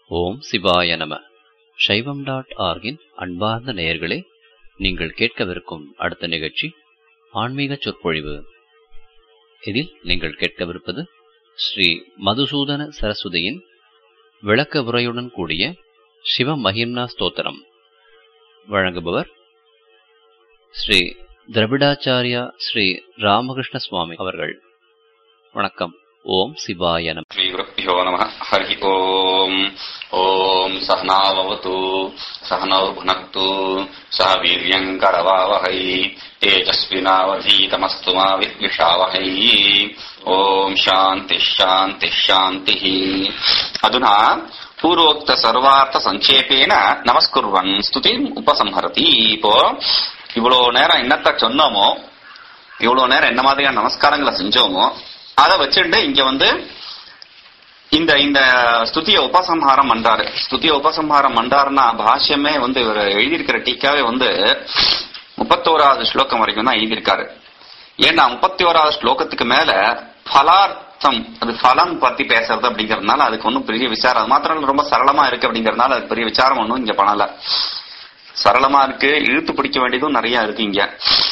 ஓம் சிவாய நம சைவம் டாட் ஆர்கின் அன்பார்ந்த நேயர்களே நீங்கள் கேட்கவிருக்கும் அடுத்த நிகழ்ச்சி ஆன்மீக சொற்பொழிவு இதில் நீங்கள் கேட்கவிருப்பது ஸ்ரீ மதுசூதன சரஸ்வதியின் விளக்க உரையுடன் கூடிய சிவ மகிம்னா ஸ்தோத்திரம் வழங்குபவர் ஸ்ரீ திரவிடாச்சாரியா ஸ்ரீ ராமகிருஷ்ண சுவாமி அவர்கள் வணக்கம் ஓம் சிவாய நம श्रीगुरुभ्यो नमः हरिः ओम् ॐ सहनाववतु सहनौर्भुनक्तु सह वीर्यम् करवावहै तेजस्विनावधीतमस्तु मा विद्विषावहै ॐ शान्तिः शान्तिः शान्तिः अधुना பூர்வோக்த சர்வார்த்த சங்கேபேன நமஸ்குர்வன் ஸ்துதிம் உபசம்ஹரதி இப்போ இவ்வளவு நேரம் என்னத்த சொன்னோமோ இவ்வளவு நேரம் என்ன மாதிரியான நமஸ்காரங்களை செஞ்சோமோ அதை வச்சுட்டு இங்க வந்து இந்த இந்த ஸ்துதிய உபசம்ஹாரம் பண்றாரு ஸ்துதிய உபசம்ஹாரம் பண்றாருன்னா பாஷ்யமே வந்து இவர் எழுதியிருக்கிற டீக்காவே வந்து முப்பத்தோராவது ஸ்லோகம் வரைக்கும் தான் எழுதியிருக்காரு ஏன்னா முப்பத்தி ஓராவது ஸ்லோகத்துக்கு மேல பலார்த்தம் அது பலம் பத்தி பேசுறது அப்படிங்கறதுனால அதுக்கு ஒன்றும் பெரிய விசாரம் அது மாத்திரம் இல்ல, ரொம்ப சரளமா இருக்கு அப்படிங்கறதுனால அதுக்கு பெரிய விசாரம் ஒன்றும் இங்க பண்ணல சரளமா இருக்கு இழுத்து பிடிக்க வேண்டியதும் நிறைய இருக்கு இங்க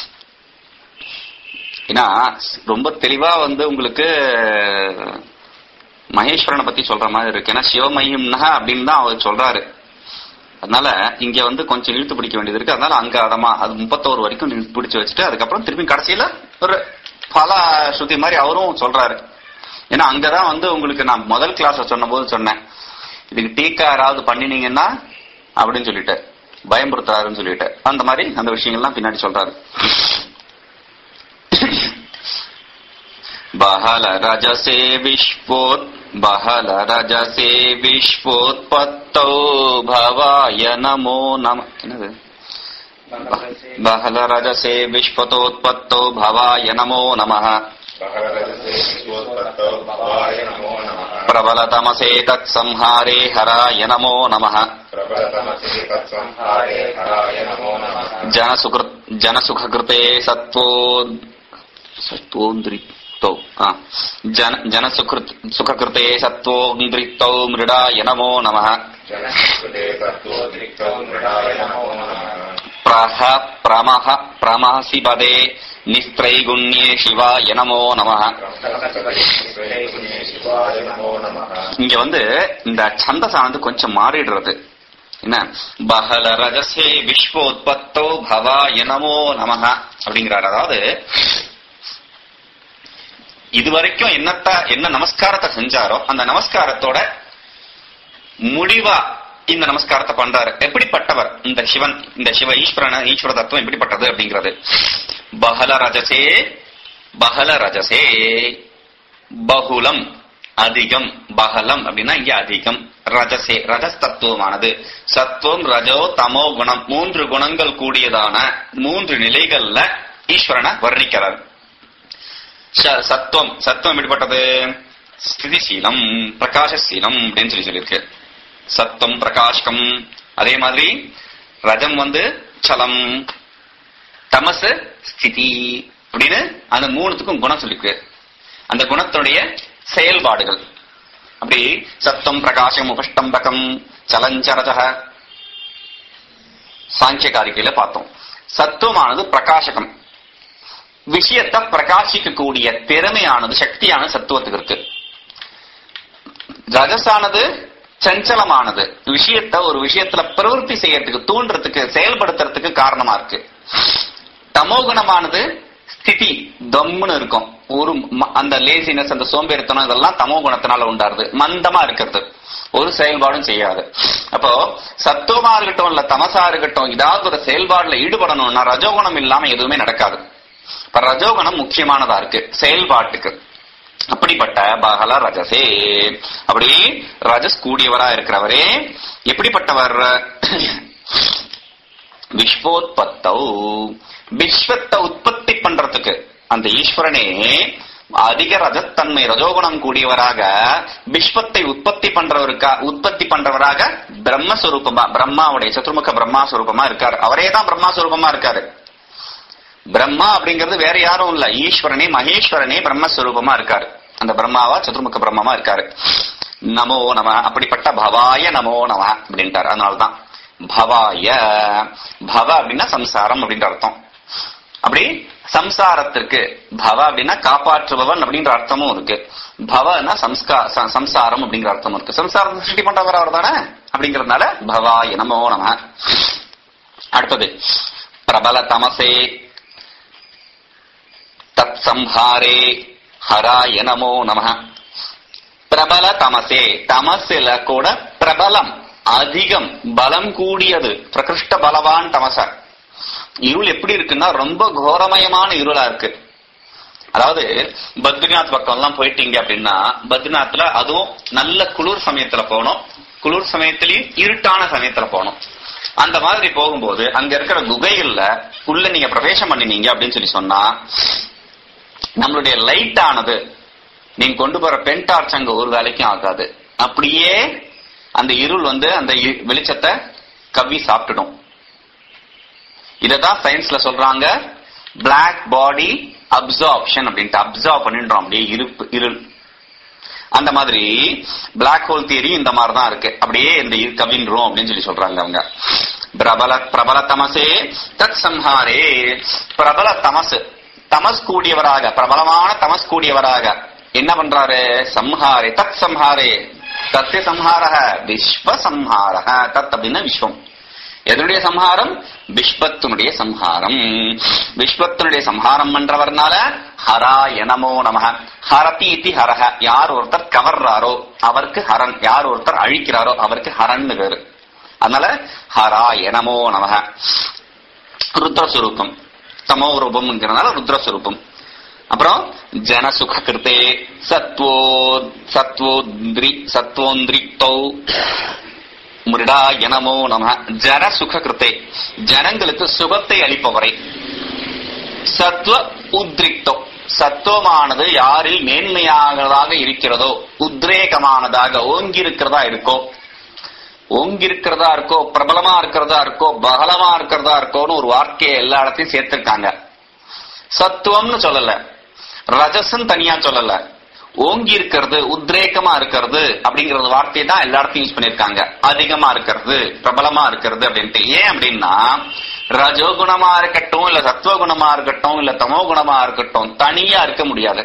ஏன்னா ரொம்ப தெளிவா வந்து உங்களுக்கு மகேஸ்வரனை பத்தி சொல்ற மாதிரி இருக்கு ஏன்னா சிவமயம்னா அப்படின்னு தான் அவர் சொல்றாரு அதனால இங்க வந்து கொஞ்சம் இழுத்து பிடிக்க வேண்டியது இருக்கு அதனால அங்க அதமா அது முப்பத்தோரு வரைக்கும் இழுத்து பிடிச்சு வச்சுட்டு அதுக்கப்புறம் திருப்பி கடைசியில ஒரு பல ஸ்ருதி மாதிரி அவரும் சொல்றாரு ஏன்னா அங்கதான் வந்து உங்களுக்கு நான் முதல் கிளாஸ்ல சொன்ன போது சொன்னேன் இதுக்கு டீக்கா யாராவது பண்ணினீங்கன்னா அப்படின்னு சொல்லிட்டு பயமுறுத்துறாருன்னு சொல்லிட்டு அந்த மாதிரி அந்த விஷயங்கள்லாம் பின்னாடி சொல்றாரு बहल रजसे विश्वोत् बहल रजसे विश्वोत्पत्तौ भवाय नमो नम என்னது बहल रजसे विश्वतोत्पत्तौ भवाय नमो नमः प्रबलतमसे तत्संहारे हराय नमो नमः जनसुकृ जनसुखकृते सत्त्वो सत्त्वोन्द्रिक्तौ आ, जन जनसुकृत् सुखकृते सत्त्वोन्द्रिक्तौ मृडाय नमो नमः प्रह प्रमः प्रमहसि पदे निस्त्रैगुण्ये शिवाय नमो नमः இங்க வந்து இந்த சந்தசானது கொஞ்சம் மாறிடுறது என்ன பகல ரஜசே விஸ்வோத்பத்தோ பவாய நமோ நமஹ அப்படிங்கிறார் அதாவது இதுவரைக்கும் என்னத்த என்ன நமஸ்காரத்தை செஞ்சாரோ அந்த நமஸ்காரத்தோட முடிவா இந்த நமஸ்காரத்தை பண்றாரு எப்படிப்பட்டவர் இந்த சிவன் இந்த சிவ ஈஸ்வரன ஈஸ்வர தத்துவம் எப்படிப்பட்டது அப்படிங்கிறது பகல ரஜசே பகல ரஜசே பகுலம் அதிகம் பகலம் அப்படின்னா இங்க அதிகம் ரஜசே ரஜஸ் தத்துவமானது சத்துவம் ரஜோ தமோ குணம் மூன்று குணங்கள் கூடியதான மூன்று நிலைகள்ல ஈஸ்வரனை வர்ணிக்கிறார் ச- சத்துவம் சத்துவம் எப்படிப்பட்டது ஸ்திதிசீலம் பிரகாசசீலம் அப்படின்னு சொல்லி சொல்லியிருக்கு சத்துவம் பிரகாஷ்கம் அதே மாதிரி ரஜம் வந்து சலம் தமசு ஸ்திதி அப்படின்னு அந்த மூணுத்துக்கும் குணம் சொல்லிருக்கு அந்த குணத்துடைய செயல்பாடுகள் அப்படி சத்தம் பிரகாசம் உபஷ்டம்பகம் சலஞ்சரஜக சாங்கிய காரிக்கையில பார்த்தோம் சத்துவமானது பிரகாசகம் விஷயத்தை பிரகாசிக்கக்கூடிய திறமையானது சக்தியானது சத்துவத்துக்கு இருக்கு ரஜசானது சஞ்சலமானது விஷயத்தை ஒரு விஷயத்துல பிரவருத்தி செய்யறதுக்கு தூண்டுறதுக்கு செயல்படுத்துறதுக்கு காரணமா இருக்கு தமோகுணமானது ஸ்திதி தம்முன்னு இருக்கும் ஒரு ம- அந்த லேசினஸ் அந்த சோம்பேறித்தனம் இதெல்லாம் தமோ குணத்தினால உண்டாருது மந்தமா இருக்கிறது ஒரு செயல்பாடும் செய்யாது அப்போ சத்துவமா இருக்கட்டும் இல்ல தமசா இருக்கட்டும் ஏதாவது ஒரு செயல்பாடுல ஈடுபடணும்னா ரஜோகுணம் இல்லாம எதுவுமே நடக்காது இப்ப ரஜோகுணம் முக்கியமானதா இருக்கு செயல்பாட்டுக்கு அப்படிப்பட்ட பகல ரஜசே அப்படி ரஜஸ் கூடியவரா இருக்கிறவரே எப்படிப்பட்டவர் விஸ்வோத்பத்தௌ விஸ்வத்தை உற்பத்தி பண்றதுக்கு அந்த ஈஸ்வரனே அதிக ரஜத்தன்மை ரஜோகுணம் கூடியவராக விஸ்வத்தை உற்பத்தி பண்றவருக்கா உற்பத்தி பண்றவராக பிரம்மஸ்வரூபமா பிரம்மாவுடைய சதுர்முக பிரம்மாஸ்வரூபமா இருக்காரு அவரே தான் பிரம்மாஸ்வரூபமா இருக்காரு பிரம்மா அப்படிங்கிறது வேற யாரும் இல்ல ஈஸ்வரனே மகேஸ்வரனே பிரம்மஸ்வரூபமா இருக்காரு அந்த பிரம்மாவா சதுர்முக பிரம்மமா இருக்காரு நமோ நம அப்படிப்பட்ட பவாய நமோ நம அப்படின்ட்டார் அதனாலதான் பவாய பவ அப்படின்னா சம்சாரம் அப்படின்ற அர்த்தம் அப்படி சம்சாரத்திற்கு பவ அப்படின்னா காப்பாற்றுபவன் அப்படின்ற அர்த்தமும் இருக்கு பவனா சம்ஸ்கா ச- சம்சாரம் அப்படிங்கிற அர்த்தமும் இருக்கு சம்சாரத்தை சிருஷ்டி பண்றவர் அவர் தானே அப்படிங்கறதுனால பவாய நமோ நம அடுத்தது பிரபல தமசே தத் சம்ஹாரே ஹராய நமோ நம பிரபல தமசே தமசில கூட பிரபலம் அதிகம் பலம் கூடியது பிரகிருஷ்ட பலவான் தமச இருள் எப்படி இருக்குன்னா ரொம்ப கோரமயமான இருளா இருக்கு அதாவது பத்ரிநாத் பக்கம் எல்லாம் போயிட்டீங்க அப்படின்னா பத்ரிநாத்ல அதுவும் நல்ல குளிர் சமயத்துல போகணும் குளிர் சமயத்திலயும் இருட்டான சமயத்துல போகணும் அந்த மாதிரி போகும்போது அங்க இருக்கிற குகைகள்ல உள்ள நீங்க பிரவேசம் பண்ணினீங்க அப்படின்னு சொல்லி சொன்னா நம்மளுடைய லைட் ஆனது நீங்க கொண்டு போற பென் டார்ச் அங்க ஒரு வேலைக்கும் ஆகாது அப்படியே அந்த இருள் வந்து அந்த இ- வெளிச்சத்தை கவ்வி சாப்பிட்டுடும் இததான் சயின்ஸ்ல சொல்றாங்க Black பாடி அப்சார்ப்ஷன் அப்படின்ட்டு அப்சார்ப் பண்ணின்றோம் அப்படியே இருப்பு இருள் அந்த மாதிரி Black ஹோல் தியரி இந்த மாதிரி தான் இருக்கு அப்படியே இந்த இரு கவின்றோம் அப்படின்னு சொல்லி சொல்றாங்க அவங்க பிரபல பிரபல தமசே தத் சம்ஹாரே பிரபல தமசு தமஸ் கூடியவராக பிரபலமான தமஸ் கூடியவராக என்ன பண்றாரு சம்ஹாரே தத் சம்ஹாரே தத்திய சம்ஹாரக விஸ்வ சம்ஹாரக தத் அப்படின்னா விஸ்வம் எதனுடைய சம்ஹாரம் விஸ்வத்தினுடைய சம்ஹாரம் விஸ்வத்தினுடைய சம்ஹாரம் பண்றவர்னால ஹரா எனமோ நமக ஹரதி இதி ஹரஹ யார் ஒருத்தர் கவர்றாரோ அவருக்கு ஹரன் யார் ஒருத்தர் அழிக்கிறாரோ அவருக்கு ஹரன்னு பேரு அதனால ஹரா எனமோ நமக ருத்ரஸ்வரூபம் தமோ ரூபம்ங்கிறதுனால ருத்ரஸ்வரூபம் அப்புறம் ஜனசுக கிருத்தே சத்வோ சத்வோந்திரி சத்வோந்திரிக்தௌ முருடா எனமோ நம ஜன சுக கிருத்தே ஜனங்களுக்கு சுகத்தை அளிப்பவரை சத்வ உத்ரிக்தோ சத்துவமானது யாரில் மேன்மையானதாக இருக்கிறதோ உத்ரேகமானதாக ஓங்கி இருக்கிறதா இருக்கோ ஓங்கி இருக்கிறதா இருக்கோ பிரபலமா இருக்கிறதா இருக்கோ பகலமா இருக்கிறதா இருக்கோன்னு ஒரு வார்த்தையை எல்லா இடத்தையும் சேர்த்திருக்காங்க சத்துவம்னு சொல்லல ரஜசும் தனியா சொல்லல ஓங்கி இருக்கிறது உத்ரேகமா இருக்கிறது அப்படிங்கறது வார்த்தையை தான் எல்லா இடத்தையும் யூஸ் பண்ணிருக்காங்க அதிகமா இருக்கிறது பிரபலமா இருக்கிறது அப்படின்ட்டு ஏன் அப்படின்னா ரஜோ குணமா இருக்கட்டும் இல்ல சத்துவ குணமா இருக்கட்டும் இல்ல தமோ குணமா இருக்கட்டும் தனியா இருக்க முடியாது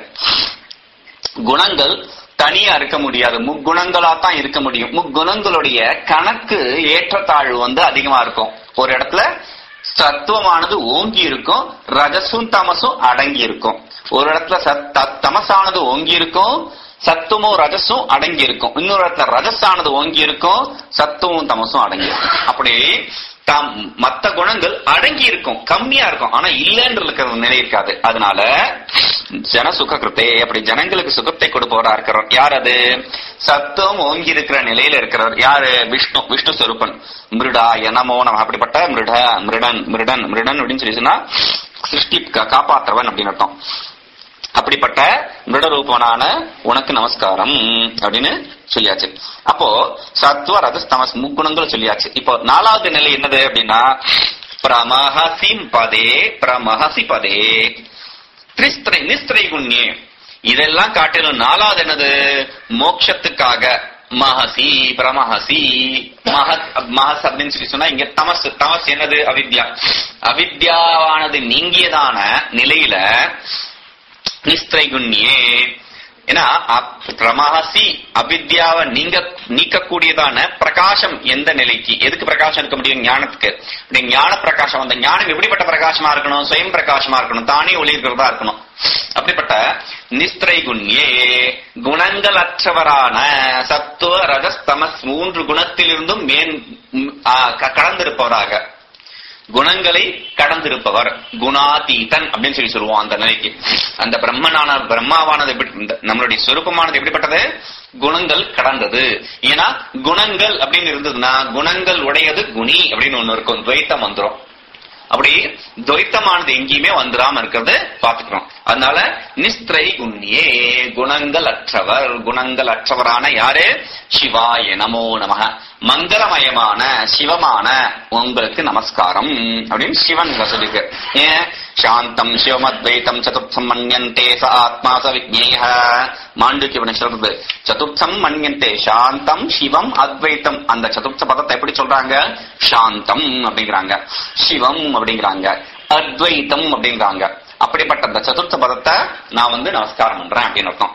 குணங்கள் தனியா இருக்க முடியாது முக்குணங்களா தான் இருக்க முடியும் முக்குணங்களுடைய கணக்கு ஏற்றத்தாழ்வு வந்து அதிகமா இருக்கும் ஒரு இடத்துல சத்துவமானது ஓங்கி இருக்கும் ரஜசும் தமசும் அடங்கி இருக்கும் ஒரு இடத்துல சத்- த- தமசானது ஓங்கி இருக்கும் சத்துவமும் ரஜசும் அடங்கி இருக்கும் இன்னொரு இடத்துல ரஜஸானது ஓங்கி இருக்கும் சத்துவமும் தமசும் அடங்கி இருக்கும் அப்படி தாம் மத்த குணங்கள் அடங்கி இருக்கும் கம்மியா இருக்கும் ஆனா இல்லைன்ற இருக்கிற நிலை இருக்காது அதனால ஜன சுக கிருத்தே அப்படி ஜனங்களுக்கு சுகத்தை கொடுப்பவரா இருக்கிறவர் யார் அது சத்துவம் ஓங்கி இருக்கிற நிலையில இருக்கிறவர் யாரு விஷ்ணு விஷ்ணு சொரூபன் மிருடா எனமோ நம்ம அப்படிப்பட்ட மிருட மிருடன் மிருடன் மிருடன் அப்படின்னு சொல்லி சொன்னா சிருஷ்டி கா- காப்பாற்றுவன் அப்படின்னு அர்த்தம் அப்படிப்பட்ட மிருடரூபனான உனக்கு நமஸ்காரம் அப்படின்னு சொல்லியாச்சு அப்போ சத்வ ரஜஸ் தமஸ் முக்குணங்கள் சொல்லியாச்சு இப்போ நாலாவது நிலை என்னது அப்படின்னா பிரமஹசி பதே பிரமஹசி பதே திரிஸ்திரை நிஸ்திரை குண்யே இதெல்லாம் காட்டிலும் நாலாவது என்னது மோட்சத்துக்காக மகசி பிரமஹசி மகத் மகஸ் அப்படின்னு சொல்லி சொன்னா இங்க தமஸ் தமஸ் என்னது அவித்யா அவித்யாவானது நீங்கியதான நிலையில நிஸ்திரைகுண்யே ஏன்னா அப்- பிரமஹசி அவித்யாவை நீங்க நீக்கக்கூடியதான பிரகாசம் எந்த நிலைக்கு எதுக்கு பிரகாசம் இருக்க முடியும் ஞானத்துக்கு அப்படி ஞான பிரகாசம் அந்த ஞானம் எப்படிப்பட்ட பிரகாசமா இருக்கணும் சுயம் பிரகாசமா இருக்கணும் தானே ஒளி இருக்கிறதா இருக்கணும் அப்படிப்பட்ட நிஸ்திரைகுண்யே குணங்கள் அற்றவரான சத்துவ ரஜஸ் தமஸ் மூன்று குணத்திலிருந்தும் மேன் ம், ஆ, க- கடந்திருப்பவராக குணங்களை கடந்திருப்பவர் குணாதீதன் அப்படின்னு சொல்லி சொல்லுவோம் அந்த நிலைக்கு அந்த பிரம்மனான பிரம்மாவானது எப்படி இந்த நம்மளுடைய சொரூபமானது எப்படிப்பட்டது குணங்கள் கடந்தது ஏன்னா குணங்கள் அப்படின்னு இருந்ததுன்னா குணங்கள் உடையது குணி அப்படின்னு ஒண்ணு இருக்கும் துவைத்தம் வந்துரும் அப்படி துவைத்தமானது எங்கேயுமே வந்துடாம இருக்கிறது பாத்துக்கிறோம் அதனால நிஸ்திரை குண்யே குணங்கள் அற்றவர் குணங்கள் அற்றவரான யாரு சிவாய நமோ நமக மங்களமயமான சிவமான உங்களுக்கு நமஸ்காரம் அப்படின்னு சிவன் இங்க சொல்லிருக்கு ஏன் சாந்தம் சிவமத்வைத்தம் சதுர்த்தம் மன்யந்தே ச ஆத்மா ச விஜ்ஞேய மாண்டுக்கு சொல்றது சதுர்த்தம் மன்யந்தே சாந்தம் சிவம் அத்வைத்தம் அந்த சதுர்த்த பதத்தை எப்படி சொல்றாங்க சாந்தம் அப்படிங்கிறாங்க சிவம் அப்படிங்கிறாங்க அத்வைத்தம் அப்படிங்கிறாங்க அப்படிப்பட்ட அந்த சதுர்த்த பதத்தை நான் வந்து நமஸ்காரம் பண்றேன் அப்படின்னு அர்த்தம்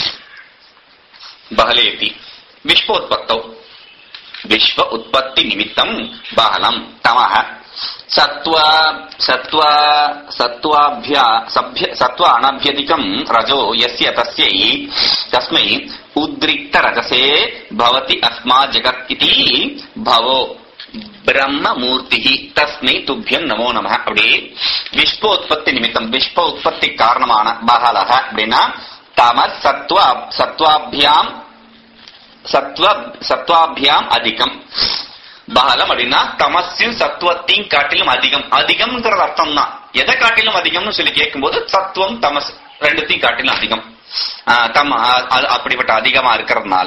பகலேதி விஸ்வோத்பத்தோ விஸ்வ உற்பத்தி நிமித்தம் பகலம் தமஹ சத்வ சத்வ சத்வாभ्या சभ्य சத்வ அனभ्यதிகம் ரஜோ யஸ்ய தஸ்யை தஸ்மை உத்ரிக்த ரஜசே பவதி அஸ்மா ஜகத் இதி பவோ பிரம்ம மூர்த்தி தஸ்மை துப்பியம் நமோ நம அப்படி விஸ்வ உற்பத்தி நிமித்தம் விஸ்வ உற்பத்தி காரணமான பகலக அப்படின்னா தம சத்வ சத்வாபியாம் சத்வ சத்வாபியாம் அதிகம் பகலம் அப்படின்னா தமசின் சத்துவத்தையும் காட்டிலும் அதிகம் அதிகம்ங்கிறது அர்த்தம் தான் எதை காட்டிலும் அதிகம்னு சொல்லி கேட்கும்போது சத்துவம் தமஸ் ரெண்டுத்தையும் காட்டிலும் அதிகம் ஆஹ் தம் அ- அது அப்படிப்பட்ட அதிகமா இருக்கிறதுனால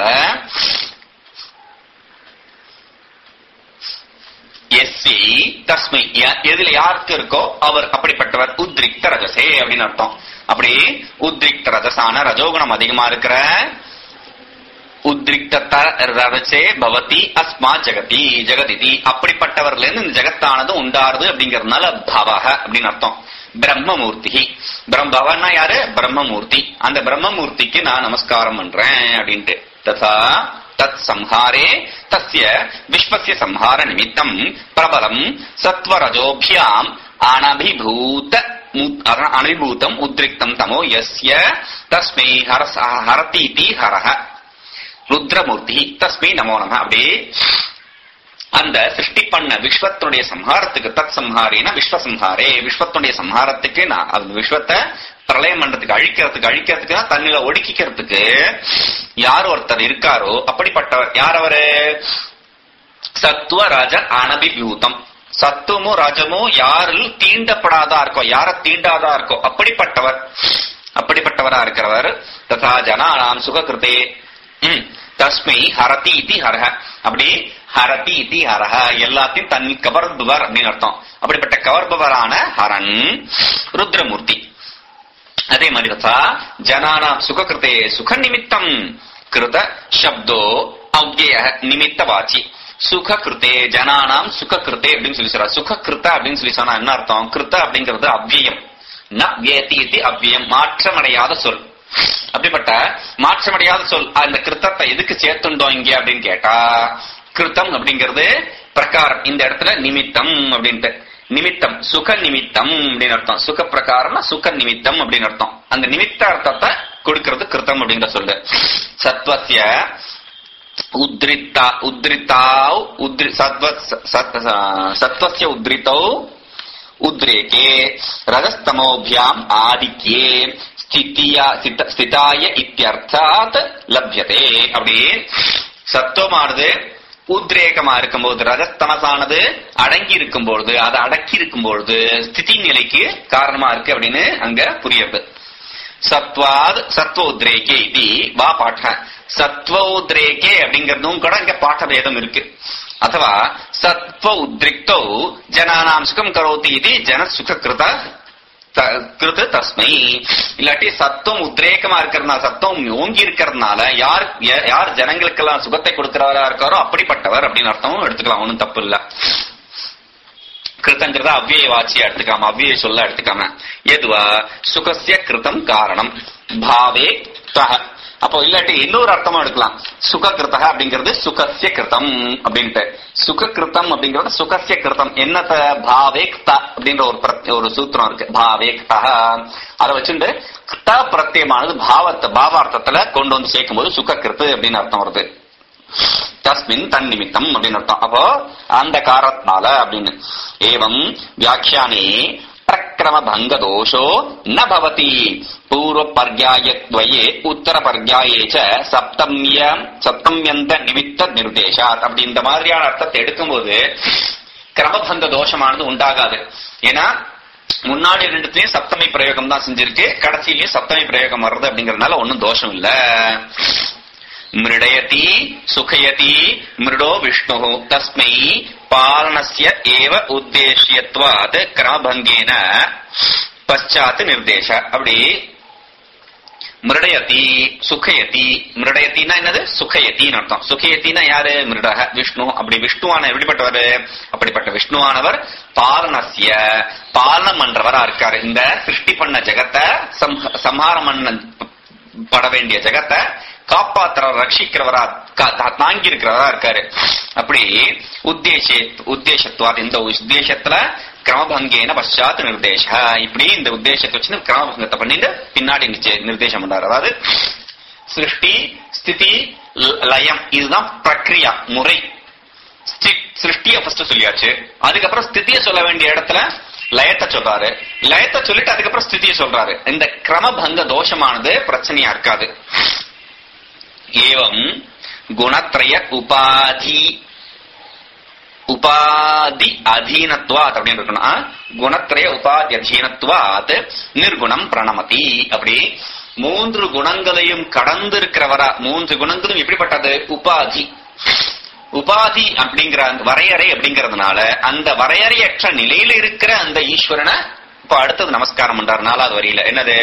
எஸ்சி தஸ்மை ய- எதுல யாருக்கு இருக்கோ அவர் அப்படிப்பட்டவர் உத்ரிக்த ரஜசே அப்படின்னு அர்த்தம் அப்படி உத்ரிக்த ரஜசான ரஜோகுணம் அதிகமா இருக்கிற உத்ரிக்தத்த ரவச்சே பவதி அஸ்மா ஜெகதி ஜெகதிதி அப்படிப்பட்டவர்ல இருந்து இந்த ஜெகத்தானது உண்டாருது அப்படிங்கறதுனால பவக அப்படின்னு அர்த்தம் பிரம்மமூர்த்தி பிரம்மபவன்னா யாரு பிரம்மமூர்த்தி அந்த பிரம்மமூர்த்திக்கு நான் நமஸ்காரம் பண்றேன் அப்படின்ட்டு ததா தத் சம்ஹாரே தஸ்ய விஸ்வசிய சம்ஹார நிமித்தம் பிரபலம் சத்வரஜோபியாம் அனபிபூத மு- அர- அனபிபூதம் உத்ரிக்தம் தமோ யஸ்ய தஸ்மை ஹரஸ் ஹரதீதி ஹரஹ ருத்ரமூர்த்தி தஸ்மை நமோ நம அப்படி அந்த சிருஷ்டி பண்ண விஸ்வத்தினுடைய சம்ஹாரத்துக்கு தத் சம்ஹாரேன விஸ்வசம்ஹாரே விஸ்வத்தினுடைய சம்ஹாரத்துக்கு நான் அந்த விஸ்வத்தை பிரளயம் பண்றதுக்கு அழிக்கிறதுக்கு அழிக்கிறதுக்கு தண்ணில ஒடுக்கிக்கிறதுக்கு யார் ஒருத்தர் இருக்காரோ அப்படிப்பட்டவர் யார் அவரு சத்துவ ராஜ அனபிபியூதம் சத்துவமும் ரஜமும் யாரில் தீண்டப்படாதா இருக்கோ யார தீண்டாதா இருக்கோ அப்படிப்பட்டவர் அப்படிப்பட்டவரா இருக்கிறவர் ததா ஜனானாம் சுககிருதே ம், தஸ்மை ஹரதி இதி ஹரஹ அப்படி ஹரதி இதி ஹரஹ எல்லாத்தையும் தன்னில் கவர்பவர் அப்படின்னு அர்த்தம் அப்படிப்பட்ட கவர்பவரான ஹரன் ருத்ரமூர்த்தி அதே மாதிரி ததா ஜனானாம் சுககிருதே சுக நிமித்தம் கிருத சப்தோ அவ்யய நிமித்த வாச்சி சுக கிருத்தே ஜனானாம் சுக கிருத்தே அப்படின்னு சொல்லி சொல்ற சுக கிருத்த அப்படின்னு சொல்லி சொன்னா என்ன அர்த்தம் கிருத்த அப்படிங்கிறது அவ்வியம் ந வியதி இது அவ்வியம் மாற்றமடையாத சொல் அப்படிப்பட்ட மாற்றமடையாத சொல் அந்த கிருத்தத்தை எதுக்கு சேர்த்துண்டோம் இங்க அப்படின்னு கேட்டா கிருத்தம் அப்படிங்கிறது பிரகாரம் இந்த இடத்துல நிமித்தம் அப்படின்ட்டு நிமித்தம் சுக நிமித்தம் அப்படின்னு அர்த்தம் சுக பிரகாரம்னா சுக நிமித்தம் அப்படின்னு அர்த்தம் அந்த நிமித்த அர்த்தத்தை கொடுக்கிறது கிருத்தம் அப்படிங்கிற சொல்லு சத்வசிய உத்ரித்தா உத்ரித்தாவ் உத்ரி சத்வ சத்- சத்வசிய உத்ரித்தௌ உத்ரேகே ரஜஸ்தமோபியாம் ஆதித்யே ஸ்திதியா ஸ்தித- ஸ்திதாய இத்தியர்த்தாத் லப்யதே அப்படி சத்துவமானது உத்ரேகமா இருக்கும்போது ரஜஸ்தமசானது அடங்கி இருக்கும்பொழுது அதை அடக்கி இருக்கும்பொழுது ஸ்திதி நிலைக்கு காரணமா இருக்கு அப்படின்னு அங்க புரியுது சத்வாத் சத்வ உத்ரேகே இது வா பாட்ட சத்வ உத்ரேகே அப்படிங்கறதும் கூட இங்க பாட்ட பேதம் இருக்கு ಅಥವಾ ಸತ್ವ ಉದ್ರಿಕ್ತೌ ಜನಾನಾಂ ಸುಖಂ ಕರೋತಿ ಇದು ಜನ ಸುಖ கிருத த- கிருது தஸ்மை இல்லாட்டி சத்துவம் உத்ரேகமா இருக்கிறதுனால சத்துவம் ஓங்கி இருக்கிறதுனால யார் ய- யார் ஜனங்களுக்கெல்லாம் சுகத்தை கொடுக்கிறவரா இருக்காரோ அப்படிப்பட்டவர் அப்படின்னு அர்த்தமும் எடுத்துக்கலாம் ஒண்ணும் தப்பு இல்ல கிருத்தங்கிறத அவ்விய வாச்சியா எடுத்துக்காம அவ்விய சொல்ல எடுத்துக்காம எதுவா சுகசிய கிருதம் காரணம் பாவே தஹ அப்போ இல்லாட்டி இன்னொரு அர்த்தமா எடுக்கலாம் சுக கிருத்தக அப்படிங்கிறது சுகசிய கிருதம் அப்படின்ட்டு சுக கிருத்தம் அப்படிங்கிறது சுகசிய கிருதம் என்னத்த பாவேக்த அப்படின்ற ஒரு பிரத்- ஒரு சூத்திரம் இருக்கு பாவேக்தா அதை வச்சுட்டு த பிரத்யமானது பாவத்தை பாவார்த்தத்துல கொண்டு வந்து சேர்க்கும் போது சுக கிருத்து அப்படின்னு அர்த்தம் வருது தஸ்மின் தன் நிமித்தம் அப்படின்னு அர்த்தம் அப்போ அந்த காரணத்தினால அப்படின்னு ஏவம் வியாக்கியானே பிரக்கிரம பங்க தோஷோ ந பவதி பூர்வ பர்யாயத்வயே உத்தர பர்யாயே ச சப்தம்ய சப்தம்யந்த நிமித்த நிர்தேசாத் அப்படி இந்த மாதிரியான அர்த்தத்தை எடுக்கும்போது கிரமபந்த தோஷமானது உண்டாகாது ஏன்னா முன்னாடி ரெண்டுத்தையும் சப்தமி பிரயோகம் தான் செஞ்சிருக்கு கடைசியிலயும் சப்தமி பிரயோகம் வர்றது அப்படிங்கறதுனால ஒன்னும் தோஷம் இல்ல மிருடயதி சுகயதி மிருடோ விஷ்ணு தஸ்மை பாலனஸ்ய ஏவ உத்தேஷ்யத்வாத் கிரமபங்கேன பశ్చాத் நிர்தேச அப்படி மிருடயதி சுகயதி மிருடயத்தின்னா என்னது சுகயத்தின்னு அர்த்தம் சுகயத்தின்னா யாரு மிருடக விஷ்ணு அப்படி விஷ்ணுவான எப்படிப்பட்டவர் அப்படிப்பட்ட விஷ்ணுவானவர் பாலனசிய பாலனம் பண்றவரா இருக்காரு இந்த சிருஷ்டி பண்ண ஜெகத்தை சம்ஹ- சம்ஹாரம் பண்ண பட வேண்டிய ஜெகத்தை காப்பாத்துற ரட்சிக்கிறவரா கா- தா- தாங்கி இருக்கிறவரா இருக்காரு அப்படி உத்தேச உத்தேசத்துவாது இந்த உத்தேசத்துல கிரமபங்கேன பశ్చాத் நிர்தேச இப்படி இந்த உத்தேசத்தை வச்சு கிரமபங்கத்தை பண்ணிட்டு பின்னாடி நிச்சய- நிர்தேசம் பண்றாரு அதாவது சிருஷ்டி ஸ்திதி ல- லயம் இதுதான் பிரக்ரியா முறை ஸ்தி- சிருஷ்டிய ஃபர்ஸ்ட் சொல்லியாச்சு அதுக்கப்புறம் ஸ்திதிய சொல்ல வேண்டிய இடத்துல லயத்தை சொல்றாரு லயத்தை சொல்லிட்டு அதுக்கப்புறம் ஸ்திதிய சொல்றாரு இந்த கிரமபங்க தோஷமானது பிரச்சனையா இருக்காது ஏவம் குணத்ரய உபாதி உபாதி அதீனத்வாத் அப்படின்னு இருக்கணும் ஆ? குணத்ரய உபாதி அதீனத்வாத் நிர்குணம் பிரணமதி அப்படி மூன்று குணங்களையும் கடந்து இருக்கிறவரா மூன்று குணங்களும் எப்படிப்பட்டது உபாதி உபாதி அப்படிங்கிற அந்த வரையறை அப்படிங்கறதுனால அந்த வரையறையற்ற நிலையில இருக்கிற அந்த ஈஸ்வரனை இப்ப அடுத்தது நமஸ்காரம் பண்றாரு நாலாவது வரியில என்னது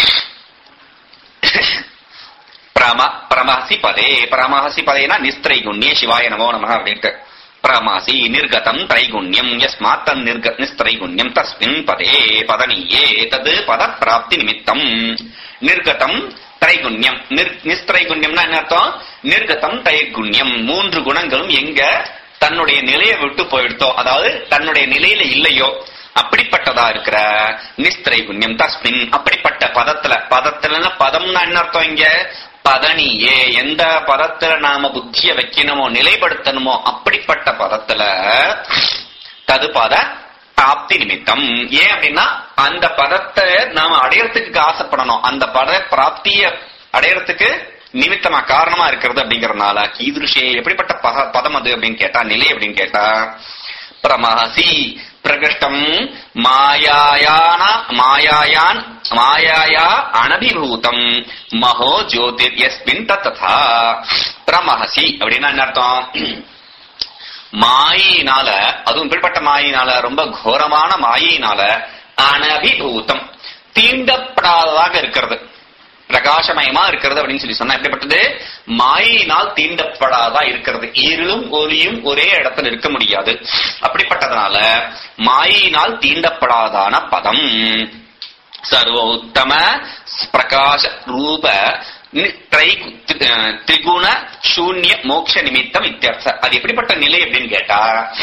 பிரம பிரமஹசி பதே பிரமஹசி பதேனா நிஸ்திரைகுண்யே சிவாய நமோ நம அப்படின்ட்டு பிரமாசி நிர்கதம் திரைகுண்யம் யஸ்மாத் தன் நிர்க நிஸ்திரைகுண்யம் தஸ்மின் பதே பதனியே தது பத பிராப்தி நிமித்தம் நிர்கதம் திரைகுண்யம் நிர் நிஸ்திரைகுண்யம்னா என்ன அர்த்தம் நிர்கதம் திரைகுண்யம் மூன்று குணங்களும் எங்க தன்னுடைய நிலையை விட்டு போயிடுத்தோ அதாவது தன்னுடைய நிலையில இல்லையோ அப்படிப்பட்டதா இருக்கிற நிஸ்திரைகுண்யம் தஸ்மின் அப்படிப்பட்ட பதத்துல பதத்துல பதம்னா என்ன அர்த்தம் இங்க பதனியே எந்த பதத்துல நாம புத்திய வைக்கணுமோ நிலைப்படுத்தணுமோ அப்படிப்பட்ட பதத்துல தது பத பிராப்தி நிமித்தம் ஏன் அப்படின்னா அந்த பதத்தை நாம அடையறதுக்கு ஆசைப்படணும் அந்த பத பிராப்திய அடையறதுக்கு நிமித்தமா காரணமா இருக்கிறது அப்படிங்கறதுனால கீதுருஷே எப்படிப்பட்ட பக- பதம் அது அப்படின்னு கேட்டா நிலை அப்படின்னு கேட்டா பிரமஹசி பிரகிருஷ்டம் மாயாயான மாயாயான் மாயாயா அனபிபூதம் மகோ ஜோதிர் எஸ்மின் தத்ததா பிரமஹசி அப்படின்னா என்ன அர்த்தம் மாயினால அதுவும் இப்படிப்பட்ட மாயினால ரொம்ப கோரமான மாயினால அனபிபூதம் தீண்டப்படாததாக இருக்கிறது பிரகாசமயமா இருக்கிறது அப்படின்னு சொல்லி சொன்னா எப்படிப்பட்டது மாயினால் தீண்டப்படாதா இருக்கிறது இருளும் ஒளியும் ஒரே இடத்துல இருக்க முடியாது அப்படிப்பட்டதுனால மாயினால் தீண்டப்படாதான பதம் சர்வ உத்தம பிரகாச ரூப நி- திரை- தி- அஹ் திரிகுண சூன்ய மோட்ச நிமித்தம் இத்தியர்த்த அது எப்படிப்பட்ட நிலை அப்படின்னு கேட்டா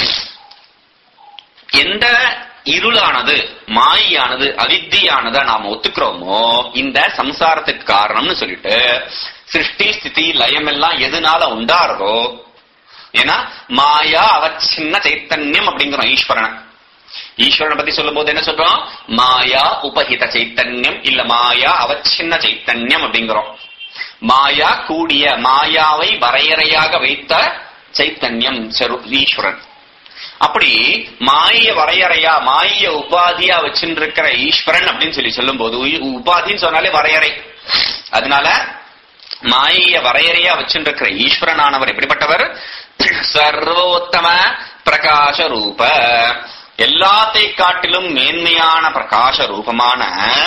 எந்த இருளானது மாயானது அவித்தியானதை நாம ஒத்துக்கிறோமோ இந்த சம்சாரத்துக்கு காரணம்னு சொல்லிட்டு சிருஷ்டி ஸ்திதி லயம் எல்லாம் எதுனால உண்டாறதோ ஏன்னா மாயா அவச்சின்ன சைத்தன்யம் அப்படிங்கிறோம் ஈஸ்வரனை ஈஸ்வரனை பத்தி சொல்லும் போது என்ன சொல்றோம் மாயா உபஹித சைத்தன்யம் இல்ல மாயா அவச்சின்ன சைத்தன்யம் அப்படிங்கிறோம் மாயா கூடிய மாயாவை வரையறையாக வைத்த சைத்தன்யம் சரு ஈஸ்வரன் அப்படி மாய வரையறையா மாய உபாதியா வச்சுருக்கிற ஈஸ்வரன் அப்படின்னு சொல்லி சொல்லும் போது உபாதின்னு சொன்னாலே வரையறை அதனால மாய வரையறையா வச்சுருக்கிற ஈஸ்வரனானவர் எப்படிப்பட்டவர் சர்வோத்தம பிரகாச ரூப எல்லாத்தை காட்டிலும் மேன்மையான பிரகாச ரூபமான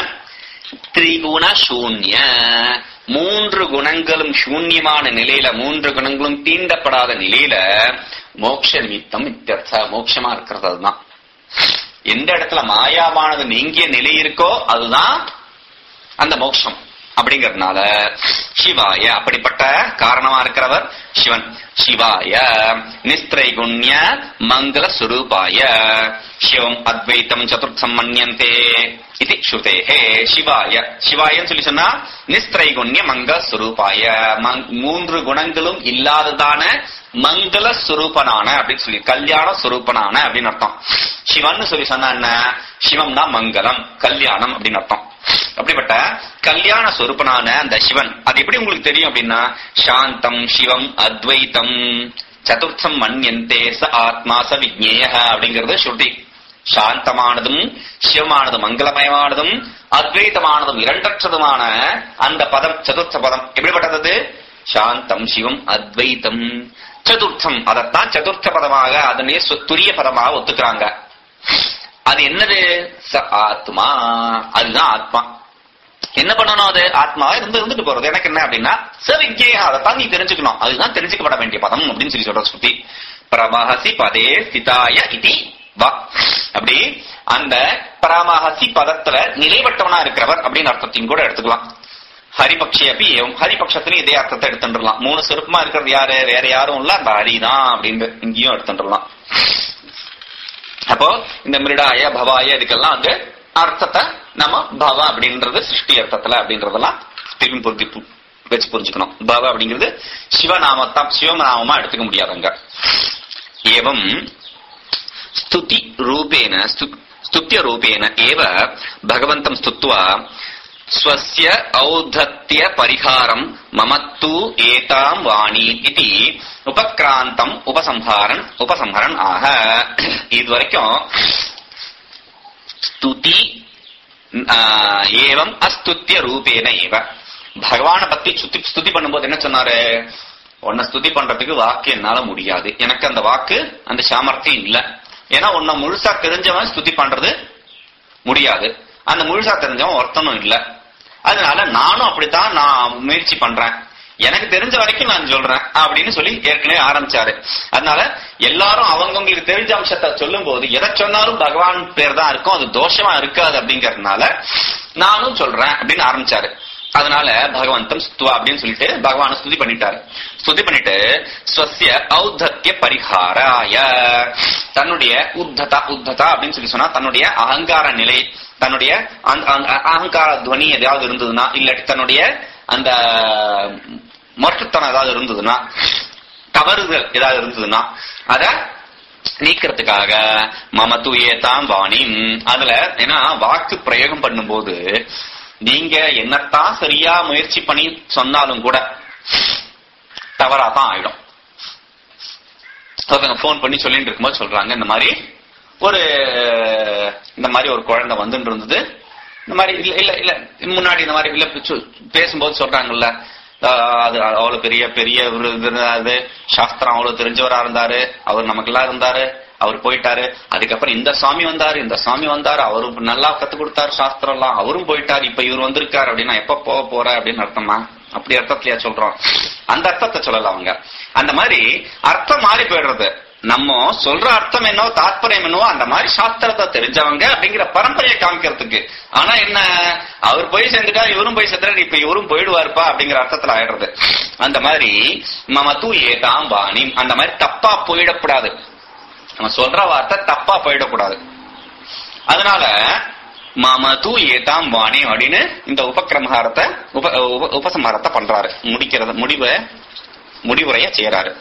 திரிகுண சூன்ய மூன்று குணங்களும் சூன்யமான நிலையில மூன்று குணங்களும் தீண்டப்படாத நிலையில மோட்ச நிமித்தம் இத்தியர்த்த மோட்சமா இருக்கிறது அதுதான் எந்த இடத்துல மாயாவானது நீங்கிய நிலை இருக்கோ அதுதான் அந்த மோட்சம் அப்படிங்கறதுனால சிவாய அப்படிப்பட்ட காரணமா இருக்கிறவர் சிவன் சிவாய நிஸ்திரைகுண்ய மங்கள சுரூபாய சிவம் அத்வைத்தம் சதுர்த்தம் மன்யந்தே இது ஸ்ருதேஹே சிவாய சிவாயன்னு சொல்லி சொன்னா நிஸ்திரைகுண்ய மங்கள சுரூபாய மங்- மூன்று குணங்களும் இல்லாததான மங்கள சுரூபனான அப்படின்னு சொல்லி கல்யாண சுரூபனான அப்படின்னு அர்த்தம் சிவன் சொல்லி சொன்னா என்ன சிவம்னா மங்களம் கல்யாணம் அப்படின்னு அர்த்தம் அப்படிப்பட்ட கல்யாண சொரூபனான அந்த சிவன் அது எப்படி உங்களுக்கு தெரியும் அப்படின்னா சாந்தம் சிவம் அத்வைத்தம் சதுர்த்தம் மன்யந்தே ச ஆத்மா ச விஜ்ஞேய அப்படிங்கிறது ஸ்ருதி சாந்தமானதும் சிவமானதும் மங்களமயமானதும் அத்வைத்தமானதும் இரண்டற்றதுமான அந்த பதம் சதுர்த்த பதம் எப்படிப்பட்டது சாந்தம் சிவம் அத்வைத்தம் சதுர்த்தம் அதைத்தான் சதுர்த்த பதமாக அதனே சு- துரிய பதமாக ஒத்துக்கிறாங்க அது என்னது ச ஆத்மா அதுதான் ஆத்மா என்ன பண்ணணும் அது ஆத்மாவா இருந்து இருந்துட்டு போறது எனக்கு என்ன அப்படின்னா சவிஜே அதைத்தான் நீ தெரிஞ்சுக்கணும் அதுதான் தெரிஞ்சுக்கப்பட வேண்டிய பதம் அப்படின்னு சொல்லி சொல்ற ஸ்ருதி பிரமஹசி பதே ஸ்திதாய இதி வா அப்படி அந்த பரமஹசி பதத்துல நிலைப்பட்டவனா இருக்கிறவர் அப்படின்னு அர்த்தத்தையும் கூட எடுத்துக்கலாம் ஹரிபக்ஷி அப்படி ஹரிபக்ஷத்திலையும் இதே அர்த்தத்தை எடுத்துடலாம் மூணு சிறப்புமா இருக்கிறது யாரு வேற யாரும் இல்ல அந்த ஹரிதான் அப்படின்னு இங்கேயும் எடுத்துடலாம் அப்போ இந்த மிருடாய பவாய இதுக்கெல்லாம் வந்து அர்த்தத்தை நம்ம பவ அப்படின்றது சிருஷ்டி அர்த்தத்துல அப்படின்றதெல்லாம் திரும்பி புரிஞ்சு பு- வச்சு புரிஞ்சுக்கணும் பவ அப்படிங்கிறது சிவநாமத்தான் சிவநாமமா எடுத்துக்க முடியாதுங்க ஏவம் ஸ்துதி ரூபேன ஸ்து- ஸ்துத்ய ரூபேன ஏவ பகவந்தம் ஸ்துத்வா ஸ்வஸ்ய ஔத்தத்ய பரிகாரம் மமத்து ஏதாம் வாணி இது உபக்ராந்தம் உபசம்ஹாரன் உபசம்ஹரன் ஆக இது வரைக்கும் ஸ்துதி ஆஹ், ஏவம் அஸ்துத்ய ரூபேன ஏவ பகவானை பத்தி சுத்தி ஸ்துதி பண்ணும்போது என்ன சொன்னாரு உன்னை ஸ்துதி பண்றதுக்கு வாக்கு என்னால முடியாது எனக்கு அந்த வாக்கு அந்த சாமர்த்தியம் இல்ல ஏன்னா உன்னை முழுசா தெரிஞ்சவன் ஸ்துதி பண்றது முடியாது அந்த முழுசா தெரிஞ்சவன் ஒருத்தனும் இல்ல அதனால நானும் அப்படித்தான் நான் முயற்சி பண்றேன் எனக்கு தெரிஞ்ச வரைக்கும் நான் சொல்றேன் அப்படின்னு சொல்லி ஏற்கனவே ஆரம்பிச்சாரு அதனால எல்லாரும் அவங்கவங்களுக்கு தெரிஞ்ச அம்சத்தை சொல்லும் போது எதை சொன்னாலும் பகவான் பேர் தான் இருக்கும் அது தோஷமா இருக்காது அப்படிங்கறதுனால நானும் சொல்றேன் அப்படின்னு ஆரம்பிச்சாரு அதனால பகவந்தம் ஸ்துவா அப்படின்னு சொல்லிட்டு பகவான ஸ்துதி பண்ணிட்டாரு ஸ்துதி பண்ணிட்டு ஸ்வசிய ஔத்தத்திய பரிகாராய தன்னுடைய உத்ததா உத்ததா அப்படின்னு சொல்லி சொன்னா தன்னுடைய அகங்கார நிலை தன்னுடைய அந்த- அந்த அகங்கார துவனி எதாவது இருந்ததுன்னா இல்லாட்டி தன்னுடைய அந்த மொட்டத்தனம் ஏதாவது இருந்ததுன்னா தவறுகள் ஏதாவது இருந்ததுன்னா அத நீக்கிறதுக்காக மம தூயேதாம் வாணி அதுல ஏன்னா வாக்கு பிரயோகம் பண்ணும்போது நீங்க என்னத்தான் சரியா முயற்சி பண்ணி சொன்னாலும் கூட தவறா தான் ஆயிடும் ஒருத்தங்க ஃபோன் பண்ணி சொல்லிட்டு இருக்கும்போது சொல்றாங்க இந்த மாதிரி ஒரு இந்த மாதிரி ஒரு குழந்தை வந்துட்டு இருந்தது இந்த மாதிரி இல்ல இல்ல இல்ல முன்னாடி இந்த மாதிரி இல்ல சு- பேசும்போது சொல்றாங்கல்ல ஆஹ் அது அவ்வளவு பெரிய பெரிய ஒரு இது இருந்தாரு சாஸ்திரம் அவ்வளவு தெரிஞ்சவரா இருந்தாரு அவர் நமக்கெல்லாம் இருந்தாரு அவர் போயிட்டாரு அதுக்கப்புறம் இந்த சாமி வந்தாரு இந்த சாமி வந்தாரு அவரும் நல்லா கத்து கொடுத்தாரு சாஸ்திரம் எல்லாம் அவரும் போயிட்டாரு இப்ப இவர் வந்திருக்காரு அப்படின்னா எப்ப போக போற அப்படின்னு அர்த்தமா அப்படி அர்த்தத்திலயா சொல்றோம் அந்த அர்த்தத்தை சொல்லல அவங்க அந்த மாதிரி அர்த்தம் மாறி போயிடுறது நம்ம சொல்ற அர்த்தம் என்னவோ தாத்பரியம் என்னவோ அந்த மாதிரி சாஸ்திரத்தை தெரிஞ்சவங்க அப்படிங்கிற பரம்பரையை காமிக்கிறதுக்கு ஆனா என்ன அவர் போய் சேர்ந்துட்டா இவரும் போய் சேர்ந்துட்டா இப்ப இவரும் போயிடுவாருப்பா அப்படிங்கிற அர்த்தத்துல ஆயிடுறது அந்த மாதிரி மம தூ ஏதாம் வாணி அந்த மாதிரி தப்பா போயிடக்கூடாது நம்ம சொல்ற வார்த்தை தப்பா போயிடக்கூடாது அதனால மம தூ ஏதாம் வாணி அப்படின்னு இந்த உபக்கிரமகாரத்தை உப உப- உபசம்ஹாரத்தை பண்றாரு முடிக்கிறது முடிவை முடிவுரைய செய்யறாரு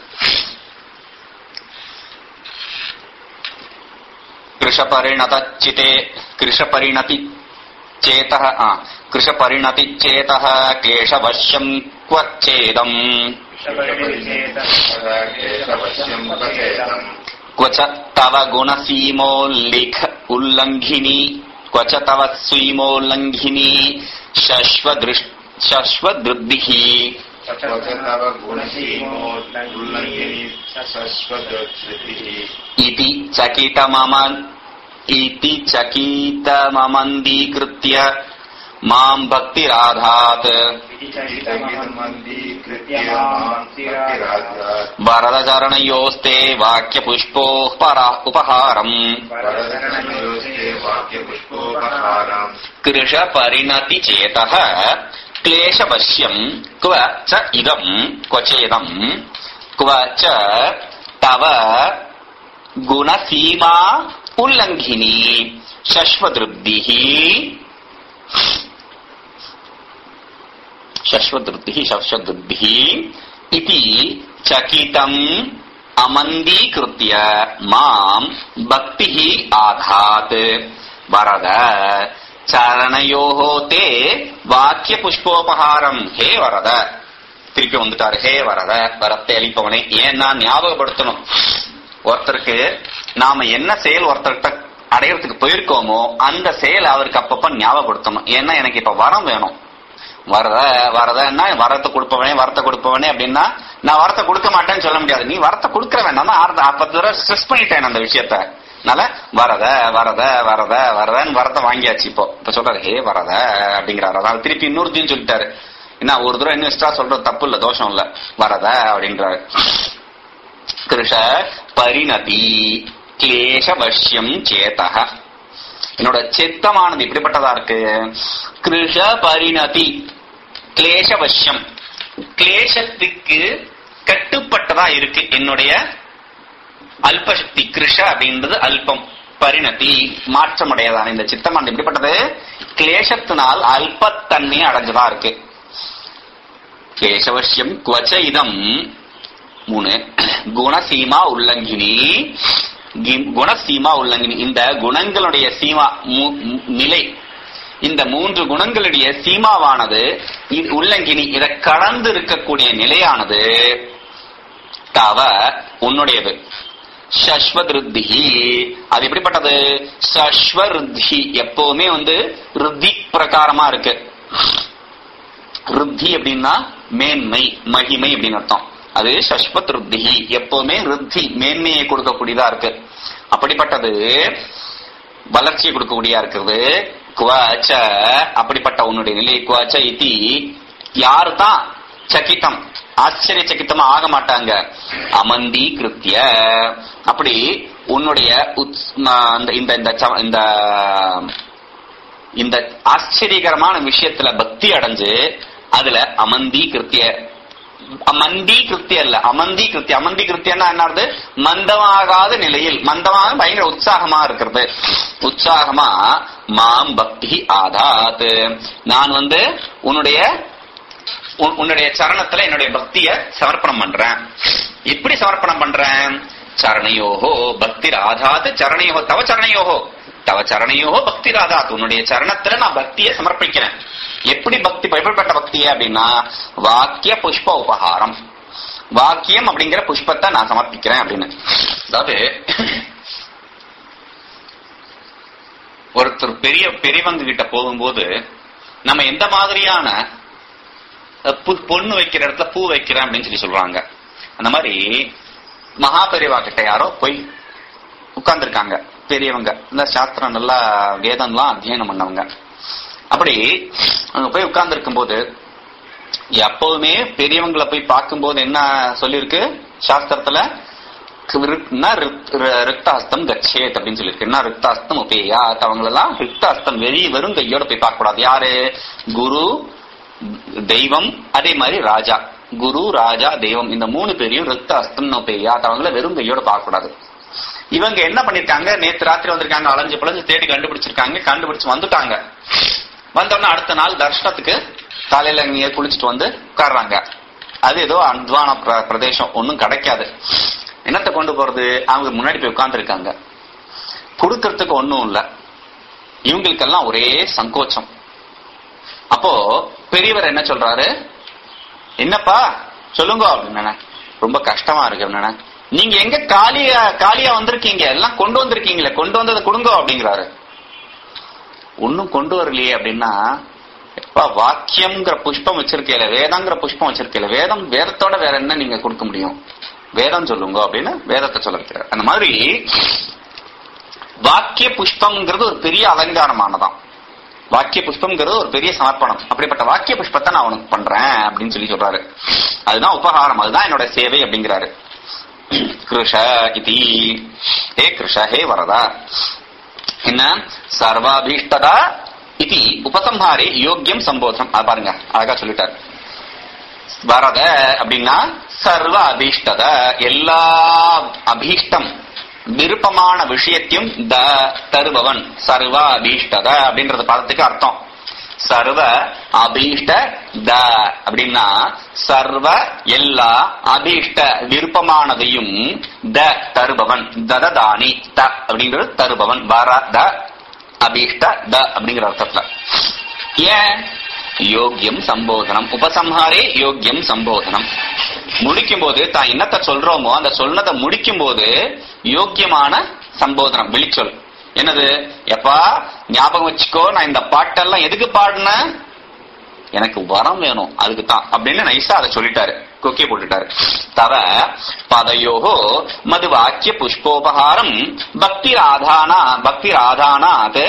कृशपरिणतचिते कृशपरिणति चेतः आ, कृशपरिणति चेतः क्लेशवश्यम् क्वच्छेदम् क्व च तव गुणसीमोल्लिख उल्लङ्घिनी क्व च तव सीमोल्लङ्घिनी शश्वदृष् शश्वदृद्धिः तव गुणसीमोल्लङ्घिनी शश्वदृतिः इति चकितमम इति चकितममन्दीकृत्य माम् भक्तिराधात् चकितमन्दीकृत्य मां भक्तिराधात् वरदचरणयोस्ते वाक्यपुष्पोः परा उपहारम् वरदनयोस्ते वाक्यपुष्पोपहारम् कृशपरिणति चेतः क्लेशवश्यम् क्व च इदम् क्व चेदम् क्व च तव गुणसीमा उल्लङ्घिनी शश्वदृद्धिः शश्वदृद्धिः शश्वदृद्धिः इति चकितम् अमन्दीकृत्य माम् भक्तिः आधात् वरद சரணயோஹோ தே வாக்கிய புஷ்போபகாரம் ஹே வரத திருப்பி வந்துட்டாரு ஹே வரத வரத்தை அளிப்பவனே ஏன்னா ஞாபகப்படுத்தணும் ஒருத்தருக்கு நாம என்ன செயல் ஒருத்தர்கிட்ட அடையறதுக்கு போயிருக்கோமோ அந்த செயல் அவருக்கு அப்பப்ப ஞாபகப்படுத்தணும் ஏன்னா எனக்கு இப்ப வரம் வேணும் வரத வரதன்னா வரத்தை கொடுப்பவனே வரத்தை கொடுப்பவனே அப்படின்னா நான் வரத்தை கொடுக்க மாட்டேன்னு சொல்ல முடியாது நீ வரத்தை கொடுக்க வேண்டாம் நான் ஆறு- பத்து தடவை ஸ்ட்ரெஸ் பண்ணிட்டேன் அந்த விஷயத்த அதனால வரத வரத வரத வரதன்னு வரத வாங்கியாச்சு இப்போ இப்ப சொல்றாரு ஹே வரத அப்படிங்கிறாரு அதாவது திருப்பி இன்னொருத்தையும் சொல்லிட்டாரு என்ன ஒரு தடவை இன்னும் எக்ஸ்ட்ரா சொல்றது தப்பு இல்ல தோஷம் இல்ல வரத அப்படின்றாரு கிருஷ பரிணதி கிளேஷ வஷ்யம் சேதக என்னோட சித்தமானது இப்படிப்பட்டதா இருக்கு கிருஷ பரிணதி கிளேஷ வஷ்யம் கிளேசத்துக்கு கட்டுப்பட்டதா இருக்கு என்னுடைய அல்பசக்தி கிருஷ அப்படின்றது அல்பம் பரிணதி மாற்றமுடையதான இந்த சித்தமானது எப்படிப்பட்டது கிளேசத்தினால் அல்பத்தன்மை அடைஞ்சதா இருக்கு கிளேசவசியம் குவச்ச இதம் மூணு குணசீமா உல்லங்கினி கி- குணசீமா உல்லங்கினி இந்த குணங்களுடைய சீமா மு- மு- நிலை இந்த மூன்று குணங்களுடைய சீமாவானது இது உல்லங்கினி இதை கடந்து இருக்கக்கூடிய நிலையானது தவ உன்னுடையது சஸ்வருத்தி அது எப்படிப்பட்டது சஸ்வருத்தி எப்பவுமே வந்து ருத்தி பிரகாரமா இருக்கு ருத்தி அப்படின்னா மேன்மை மகிமை அப்படின்னு அர்த்தம் அது சஸ்வத் ருத்தி எப்பவுமே ருத்தி மேன்மையை கொடுக்கக்கூடியதா இருக்கு அப்படிப்பட்டது வளர்ச்சியை கொடுக்கக்கூடியா இருக்கிறது குவச்ச அப்படிப்பட்ட உன்னுடைய நிலை குவச்ச இதி யாரு தான் சகிதம் ஆச்சரிய சகிதமா ஆக மாட்டாங்க அமந்தி கிருத்திய அப்படி உன்னுடைய உத்- ம- இந்த இந்த இந்த ச- இந்த இந்த ஆச்சரியகரமான விஷயத்துல பக்தி அடைஞ்சு அதுல அமந்தி கிருத்திய மந்தி கிருத்திய அல்ல அமந்தி கிருத்திய அமந்தி கிருத்தியன்னா என்னது மந்தமாகாத நிலையில் மந்தமாக பயங்கர உற்சாகமா இருக்கிறது உற்சாகமா மாம் பக்தி ஆதாத் நான் வந்து உன்னுடைய உன்- உன்னுடைய சரணத்துல என்னுடைய பக்திய சமர்ப்பணம் பண்றேன் எப்படி சமர்ப்பணம் பண்றேன் சரணையோஹோ பக்தி ராதாத் சரணையோஹோ தவ சரணையோஹோ தவ சரணையோஹோ பக்தி ராதாத் உன்னுடைய சரணத்துல நான் பக்தியை சமர்ப்பிக்கிறேன் எப்படி பக்தி எப்படிப்பட்ட பக்திய அப்படின்னா வாக்கிய புஷ்ப உபகாரம் வாக்கியம் அப்படிங்கிற புஷ்பத்தை நான் சமர்ப்பிக்கிறேன் அப்படின்னு அதாவது ஒருத்தர் பெரிய பெரியவங்க கிட்ட போகும்போது நம்ம எந்த மாதிரியான அஹ், பு- பொண்ணு வைக்கிற இடத்துல பூ வைக்கிறேன் அப்படின்னு சொல்லி சொல்றாங்க அந்த மாதிரி மகா பெரியவா கிட்ட யாரோ போய் உட்கார்ந்துருக்காங்க பெரியவங்க இந்த சாஸ்திரம் நல்லா வேதம்லாம் அத்தியனம் பண்ணவங்க அப்படி அங்க போய் உட்கார்ந்து போது எப்பவுமே பெரியவங்களை போய் பார்க்கும்போது என்ன சொல்லியிருக்கு சாஸ்திரத்துல கிருத்னா ரித்- ர- ரிக்தாஸ்தம் கச்சேத் அப்படின்னு சொல்லியிருக்கு என்ன ரிக்தாஸ்தம் உபேயா அவங்களெல்லாம் ரிக்தாஸ்தம் வெறி வெறும் கையோட போய் பார்க்க கூடாது யாரு குரு தெய்வம் அதே மாதிரி ராஜா குரு ராஜா தெய்வம் இந்த மூணு பேரையும் ரிக்த அஸ்தம் நோப்பேயா அவங்கள வெறும் கையோட பார்க்க கூடாது இவங்க என்ன பண்ணிருக்காங்க நேத்து ராத்திரி வந்திருக்காங்க அலைஞ்சு பிழைஞ்சு தேடி கண்டுபிடிச்சிருக்காங்க கண்டுபிடிச்சு வந்துட்டாங்க வந்தோடனே அடுத்த நாள் தர்ஷனத்துக்கு காலையில இங்க குளிச்சுட்டு வந்து உட்கார்றாங்க அது ஏதோ அத்வான பிர- பிரதேசம் ஒன்னும் கிடைக்காது என்னத்தை கொண்டு போறது அவங்க முன்னாடி போய் உட்கார்ந்துருக்காங்க கொடுக்கறதுக்கு ஒண்ணும் இல்ல இவங்களுக்கெல்லாம் ஒரே சங்கோச்சம் அப்போ பெரியவர் என்ன சொல்றாரு என்னப்பா சொல்லுங்க அப்படின்னு ரொம்ப கஷ்டமா இருக்கு அப்படின்னு நீங்க எங்க காலியா காலியா வந்திருக்கீங்க எல்லாம் கொண்டு வந்திருக்கீங்களே கொண்டு வந்ததை கொடுங்க அப்படிங்கிறாரு ஒன்னும் கொண்டு வரலையே அப்படின்னா எப்பா வாக்கியம்ங்கிற புஷ்பம் வச்சிருக்கேல வேதங்கிற புஷ்பம் வச்சிருக்கேல வேதம் வேதத்தோட வேற என்ன நீங்க கொடுக்க முடியும் வேதம் சொல்லுங்க அப்படின்னு வேதத்தை சொல்ல வைக்கிறார் அந்த மாதிரி வாக்கிய புஷ்பம்ங்கிறது ஒரு பெரிய அலங்காரமானதான் வாக்கிய புஷ்பம்ங்கிறது ஒரு பெரிய சமர்ப்பணம் அப்படிப்பட்ட வாக்கிய புஷ்பத்தை நான் உனக்கு பண்றேன் அப்படின்னு சொல்லி சொல்றாரு அதுதான் உபகாரம் அதுதான் என்னோட சேவை அப்படிங்கிறாரு கிருஷ இதி ஹே கிருஷ ஹே வரதா என்ன சர்வாபீஷ்டதா இது உபசம்ஹாரே யோக்கியம் சம்போதனம் அது பாருங்க அழகா சொல்லிட்டார் வரத அப்படின்னா சர்வ அபீஷ்டத எல்லா அபீஷ்டம் விருப்பமான விஷயத்தையும் த தருபவன் சர்வ அபீஷ்டத அப்படின்றது பதத்துக்கு அர்த்தம் சர்வ அபீஷ்ட த அப்படின்னா சர்வ எல்லா அபீஷ்ட விருப்பமானதையும் த தருபவன் தததானி த அப்படிங்கிறது தருபவன் வர த அபீஷ்ட த அப்படிங்கிற அர்த்தத்துல ஏன் யோக்கியம் சம்போதனம் உபசம்ஹாரே யோக்கியம் சம்போதனம் முடிக்கும் போது தான் என்னத்தை சொல்றோமோ அந்த சொன்னதை முடிக்கும் போது யோக்கியமான சம்போதனம் விழிச்சொல் என்னது எப்பா ஞாபகம் வச்சுக்கோ நான் இந்த பாட்டெல்லாம் எதுக்கு பாடினேன் எனக்கு வரம் வேணும் அதுக்கு தான் அப்படின்னு நைஸா அதை சொல்லிட்டாரு கொக்கே போட்டுட்டாரு தவ பதயோகோ மது வாக்கிய புஷ்போபகாரம் பக்தி ராதானா பக்தி ராதானாத்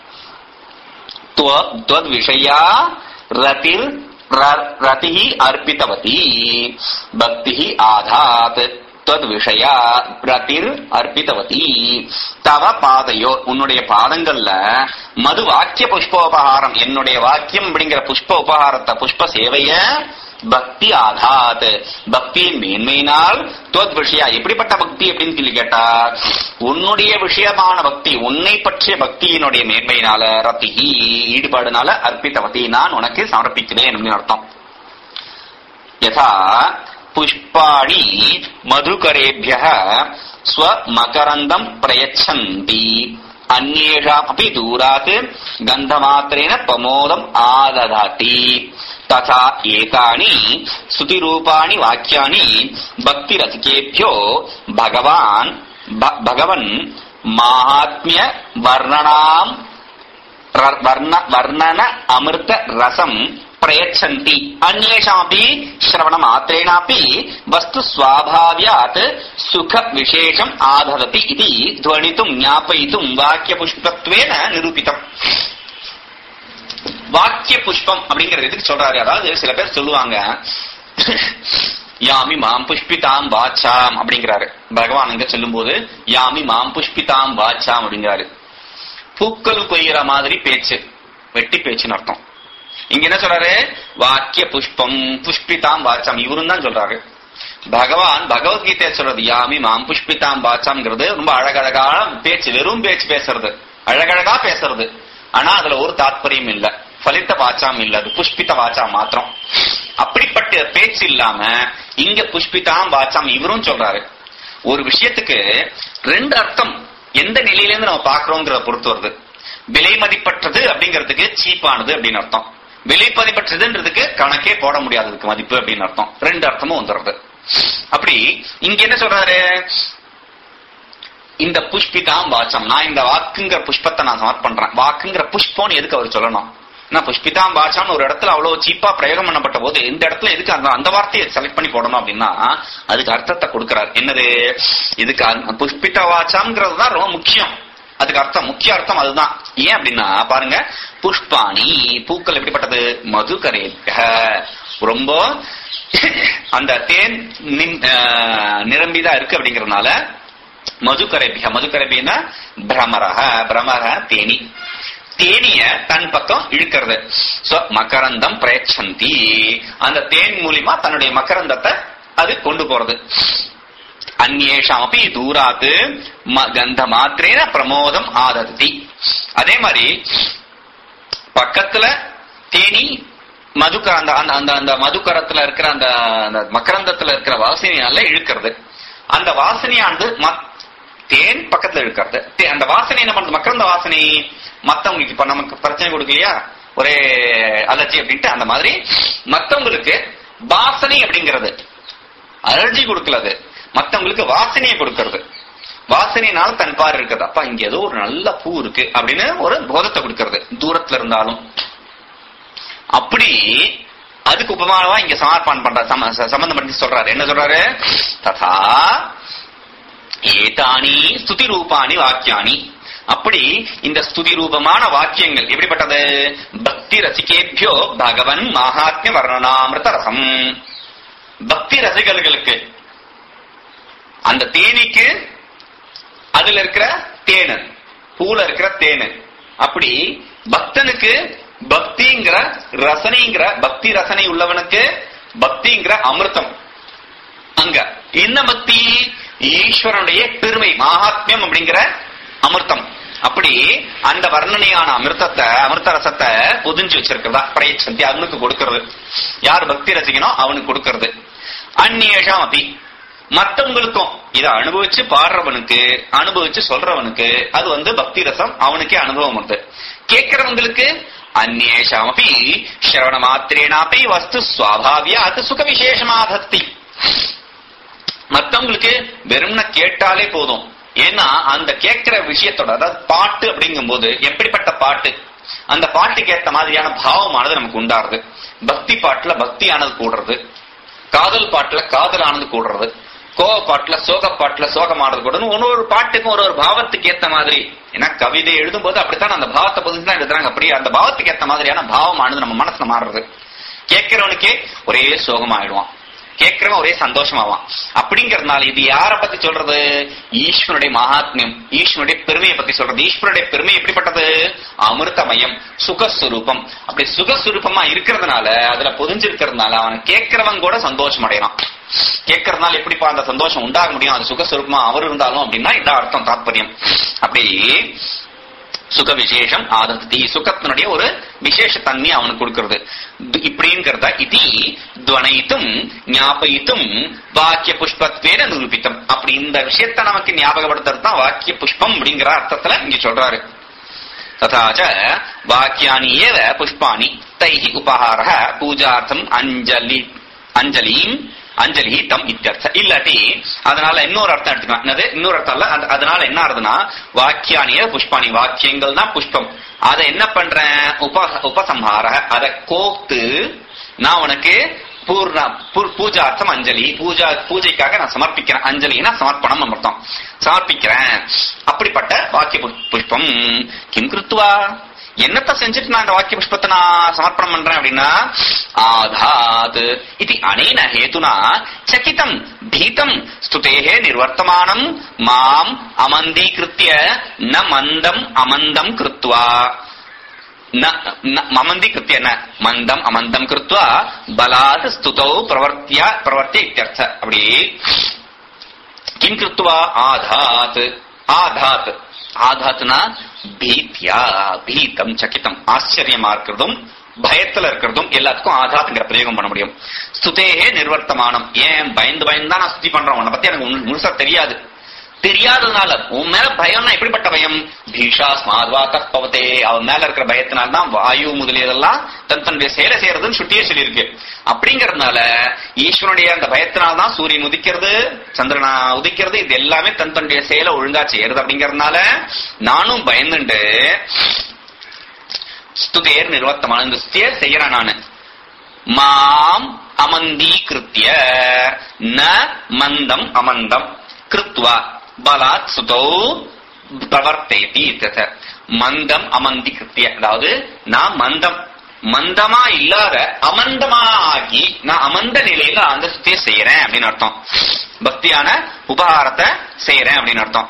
விஷயா ரதிர் ரதி அர்ப்பித்தவதி பக்தி ஆதாத் விஷயா ரதிர் அர்ப்பித்தவதி தவ பாதையோ உன்னுடைய பாதங்கள்ல மது வாக்கிய புஷ்போபகாரம் என்னுடைய வாக்கியம் அப்படிங்கிற புஷ்ப உபகாரத்தை புஷ்ப சேவைய பக்தி ஆதாத் பக்தியின் மேன்மையினால் துவத் விஷயா எப்படிப்பட்ட பக்தி அப்படின்னு சொல்லி கேட்டா உன்னுடைய விஷயமான பக்தி உன்னை பற்றிய பக்தியினுடைய மேன்மையினால ரத்திகி ஈடுபாடுனால அர்ப்பித்தவதி நான் உனக்கு சமர்ப்பிக்கிறேன் அப்படின்னு அர்த்தம் யதா புஷ்பாணி மதுகரேபிய ஸ்வமகரந்தம் பிரயச்சந்தி அந்நேஷாமபி தூராத் கந்தமாத்திரேன பிரமோதம் ஆததாதி ததா ஏதானி ஸ்துதிரூபாணி வாக்கியானி பக்திரசிகேபியோ பகவான் ப- பகவன் மாஹாத்மிய வர்ணனாம் ர- வர்ண வர்ணன அமிர்த ரசம் பிரயச்சந்தி அந்நேஷாமபி ஸ்ரவண மாத்திரேனாப்பி வஸ்து ஸ்வாபாவியாத் சுக விசேஷம் ஆதததி இது துவனித்தும் ஞாபயித்தும் வாக்கிய புஷ்பத்வேன நிரூபிதம் வாக்கிய புஷ்பம் அப்படிங்கறது எதுக்கு சொல்றாரு அதாவது சில பேர் சொல்லுவாங்க யாமி மாம் புஷ்பிதாம் வாச்சாம் அப்படிங்கிறாரு பகவான் அங்க சொல்லும்போது யாமி மாம் புஷ்பிதாம் வாச்சாம் அப்படிங்கிறாரு பூக்கள் கொய்கிற மாதிரி பேச்சு வெட்டி பேச்சுன்னு அர்த்தம் இங்க என்ன சொல்றாரு வாக்கிய புஷ்பம் புஷ்பிதாம் வாச்சாம் இவரும் தான் சொல்றாரு பகவான் பகவத்கீதை சொல்றது யாமி மாம் புஷ்பிதாம் வாச்சாம்ங்கிறது ரொம்ப அழகழகான பேச்சு வெறும் பேச்சு பேசுறது அழகழகா பேசுறது ஆனா அதுல ஒரு தாத்பரியம் இல்ல பலித்த வாச்சாம் இல்ல அது புஷ்பித வாச்சாம் மாத்திரம் அப்படிப்பட்ட பேச்சு இல்லாம இங்க புஷ்பிதாம் வாச்சாம் இவரும் சொல்றாரு ஒரு விஷயத்துக்கு ரெண்டு அர்த்தம் எந்த நிலையில இருந்து நம்ம பாக்குறோங்கிறத பொறுத்து வருது விலை மதிப்பற்றது அப்படிங்கிறதுக்கு சீப்பானது அப்படின்னு அர்த்தம் விலை மதிப்பற்றதுன்றதுக்கு கணக்கே போட முடியாததுக்கு மதிப்பு அப்படின்னு அர்த்தம் ரெண்டு அர்த்தமும் வந்துடுறது அப்படி இங்க என்ன சொல்றாரு இந்த புஷ்பிதாம் வாச்சம் நான் இந்த வாக்குங்கிற புஷ்பத்தை நான் சமர்ப்பணம் பண்றேன் வாக்குங்கிற புஷ்பம்னு எதுக்கு அவர் சொல்லணும் நான் புஷ்பிதாம் வாச்சான்னு ஒரு இடத்துல அவ்வளவு சீப்பா பிரயோகம் பண்ணப்பட்ட போது இந்த இடத்துல எதுக்கு அந்த அந்த வார்த்தையை செலக்ட் பண்ணி போடணும் அப்படின்னா அதுக்கு அர்த்தத்தை கொடுக்கிறார் என்னது இதுக்கு அந்த புஷ்பித வாச்சாம்ங்கிறது தான் ரொம்ப முக்கியம் அதுக்கு அர்த்தம் முக்கிய அர்த்தம் அதுதான் ஏன் அப்படின்னா பாருங்க புஷ்பாணி பூக்கள் எப்படிப்பட்டது மதுகரேபிய ரொம்ப அந்த தேன் நின்- ஆஹ் நிரம்பிதான் இருக்கு அப்படிங்கறதுனால மதுகரபிய மதுகரபின்னா பிரமரக பிரமர தேனி தேனிய தன் பக்கம் இழுக்கிறது சோ மகரந்தம் பிரயச்சந்தி அந்த தேன் மூலியமா தன்னுடைய மகரந்தத்தை அது கொண்டு போறது அந்நேஷாமப்பி தூராத்து ம- கந்த மாத்திரேன பிரமோதம் ஆததி அதே மாதிரி பக்கத்துல தேனி மதுக்க அந்த அந்த அந்த அந்த மதுக்கரத்துல இருக்கிற அந்த அந்த மகரந்தத்துல இருக்கிற வாசனையால இழுக்கிறது அந்த வாசனையானது மத்- தேன் பக்கத்துல இழுக்கிறது தே- அந்த வாசனை என்ன பண்ணுது மகரந்த வாசனை மத்தவங்களுக்கு இப்ப நமக்கு பிரச்சனை கொடுக்கலையா ஒரே அலர்ஜி அப்படின்ட்டு அந்த மாதிரி மத்தவங்களுக்கு வாசனை அப்படிங்கிறது அலர்ஜி கொடுக்கல அது மத்தவங்களுக்கு வாசனையை கொடுக்கறது வாசனையினால தன் பாரு இருக்குது அப்பா இங்க ஏதோ ஒரு நல்ல பூ இருக்கு அப்படின்னு ஒரு போதத்தை கொடுக்கறது தூரத்துல இருந்தாலும் அப்படி அதுக்கு உபமானவா இங்க சமர்ப்பணம் பண்ற சம- ச- சம்பந்தம் பண்ணி சொல்றாரு என்ன சொல்றாரு ததா ஏதானி ஸ்துதி ரூபானி வாக்கியானி அப்படி இந்த ஸ்துதி ரூபமான வாக்கியங்கள் எப்படிப்பட்டது பக்தி ரசிகேபியோ பகவன் மகாத்மிய வர்ணனாமிருத ரசம் பக்தி ரசிகர்களுக்கு அந்த தேனிக்கு அதுல இருக்கிற தேனு பூல இருக்கிற தேனு அப்படி பக்தனுக்கு பக்திங்கிற ரசனைங்கிற பக்தி ரசனை உள்ளவனுக்கு பக்திங்கிற அமிர்தம் அங்க என்ன பக்தி ஈஸ்வரனுடைய பெருமை மகாத்மியம் அப்படிங்கிற அமிர்தம் அப்படி அந்த வர்ணனையான அமிர்தத்தை அமிர்த ரசத்தை புதிஞ்சு வச்சிருக்கிறதா பிரயச்சந்தி அவனுக்கு கொடுக்கிறது யார் பக்தி ரசிக்கணும் அவனுக்கு கொடுக்கிறது அந்நேஷம் அபி மத்தவங்களுக்கும் இதை அனுபவிச்சு பாடுறவனுக்கு அனுபவிச்சு சொல்றவனுக்கு அது வந்து பக்தி ரசம் அவனுக்கே அனுபவம் வருது கேட்கிறவங்களுக்கு அந்நேஷமபி ஸ்ரவண மாத்திரேனாப்பி வஸ்து சுவாபாவியா அது சுக விசேஷமாதத்தி மத்தவங்களுக்கு வெறும்ன கேட்டாலே போதும் ஏன்னா அந்த கேட்கிற விஷயத்தோட அதாவது பாட்டு அப்படிங்கும்போது எப்படிப்பட்ட பாட்டு அந்த பாட்டுக்கு ஏத்த மாதிரியான பாவமானது நமக்கு உண்டாருது பக்தி பாட்டுல பக்தியானது கூடுறது காதல் பாட்டுல காதல் ஆனது கூடுறது கோவ பாட்டுல சோக பாட்டுல சோகமானது கூடணும் ஒரு ஒரு பாட்டுக்கும் ஒரு ஒரு பாவத்துக்கு ஏத்த மாதிரி ஏன்னா கவிதை எழுதும்போது அப்படித்தான் அந்த பாவத்தை பதிஞ்சு தான் எழுதுறாங்க அப்படியே அந்த பாவத்துக்கு ஏத்த மாதிரியான பாவமானது நம்ம மனசுல மாறுறது கேட்கிறவனுக்கே ஒரே சோகமாயிடுவான் கேட்கிறவன் ஒரே சந்தோஷமாவான் அப்படிங்கறதுனால இது யார பத்தி சொல்றது ஈஸ்வனுடைய மகாத்மியம் ஈஸ்வனுடைய பெருமையை பத்தி சொல்றது ஈஸ்வனுடைய பெருமை எப்படிப்பட்டது அமிர்தமயம் சுகஸ்வரூபம் அப்படி சுகஸ்வரூபமா இருக்கிறதுனால அதுல பொதிஞ்சிருக்கிறதுனால அவன் கேட்கிறவன் கூட சந்தோஷம் அடையறான் கேட்கறதுனால எப்படிப்பா அந்த சந்தோஷம் உண்டாக முடியும் அது சுகஸ்வரூபமா அவர் இருந்தாலும் அப்படின்னா இதான் அர்த்தம் தாற்பயம் அப்படி சுக விசேஷம் ஆதந்தி சுகத்தினுடைய ஒரு விசேஷ தன்மை அவனுக்கு கொடுக்கிறது து- இப்படிங்கிறத இது துவனைத்தும் ஞாபகித்தும் வாக்கிய புஷ்பத்வேன நிரூபித்தம் அப்படி இந்த விஷயத்தை நமக்கு ஞாபகப்படுத்துறது தான் வாக்கிய புஷ்பம் அப்படிங்கிற அர்த்தத்துல இங்க சொல்றாரு तथा च वाक्यानि एव पुष्पाणि तैः उपहारः पूजार्थम् அஞ்சலி அஞ்சலியும் அஞ்சலி தம் இத்தியர்த்த இல்லாட்டி அதனால இன்னொரு அர்த்தம் எடுத்துக்கலாம் என்னது இன்னொரு அர்த்தம் இல்ல அந்த- அதனால என்ன ஆறுதுன்னா வாக்கியானிய புஷ்பாணி வாக்கியங்கள் தான் புஷ்பம் அதை என்ன பண்றேன் உப உபசம்ஹார அதை கோத்து நான் உனக்கு பூர்ண பூ- பூஜார்த்தம் அஞ்சலி பூஜா பூஜைக்காக நான் சமர்ப்பிக்கிறேன் அஞ்சலினா சமர்ப்பணம் அர்த்தம் சமர்ப்பிக்கிறேன் அப்படிப்பட்ட வாக்கிய புஷ்- புஷ்பம் கிம் கிருத்துவா என்னத்த செஞ்சுட்டு நான் இந்த வாக்கிய புஷ்பத்தை நான் சமர்ப்பணம் பண்றேன் அப்படின்னா ஆதாத் இது அனேன ஹேதுனா சகிதம் பீதம் ஸ்துதேஹே நிர்வர்த்தமானம் மாம் அமந்தீகிருத்திய ந மந்தம் அமந்தம் கிருத்வா न न ममन्दीकृत्य न मन्दम् अमन्दम् कृत्वा बलात् स्तुतौ प्रवर्त्य प्रवर्त्य इत्यर्थ அப்படி கிம் கிருத்வா ஆதாத் ஆதாத் ஆதாத்னா பீத்யா பீதம் சகிதம் ஆச்சரியமா இருக்கிறதும் பயத்துல இருக்கிறதும் எல்லாத்துக்கும் ஆதாத்ங்கிற பிரயோகம் பண்ண முடியும் ஸ்துதேகே நிர்வர்த்தமானம் ஏன் பயந்து பயந்து தான் நான் ஸ்துதி பண்றேன் உன்னை பத்தி எனக்கு முழு- முழுசா தெரியாது தெரியாததுனால உன் மேல பயம்னா எப்படிப்பட்ட பயம் பீஷா ஸ்மாத்வா கற்பவத்தே அவன் மேல இருக்கிற பயத்தினால தான் வாயு முதலியதெல்லாம் தன் தன்னுடைய செயலை செய்யறதுன்னு சுட்டியே சொல்லியிருக்கு அப்படிங்கறதுனால ஈஸ்வரனுடைய அந்த பயத்தினால தான் சூரியன் உதிக்கிறது சந்திரனா உதிக்கிறது இது எல்லாமே தன் தன்னுடைய செயலை ஒழுங்கா செய்யறது அப்படிங்கறதுனால நானும் பயந்துண்டு ஸ்துதேர் நிர்வர்த்தமான இந்த ஸ்துதியை செய்யறேன் நானு மாம் அமந்தீகிருத்திய ந மந்தம் அமந்தம் கிருத்வா பலாத் சுதோ பிரவர்த்தேதி இत्यர்த்த. மந்தம் அமந்திகிருத்திய அதாவது நான் மந்தம் மந்தமா இல்லாத அமந்தமா ஆகி நான் அமந்த நிலையில அந்த சுத்தியை செய்யறேன் அப்படின்னு அர்த்தம் பக்தியான உபகாரத்தை செய்யறேன் அப்படின்னு அர்த்தம்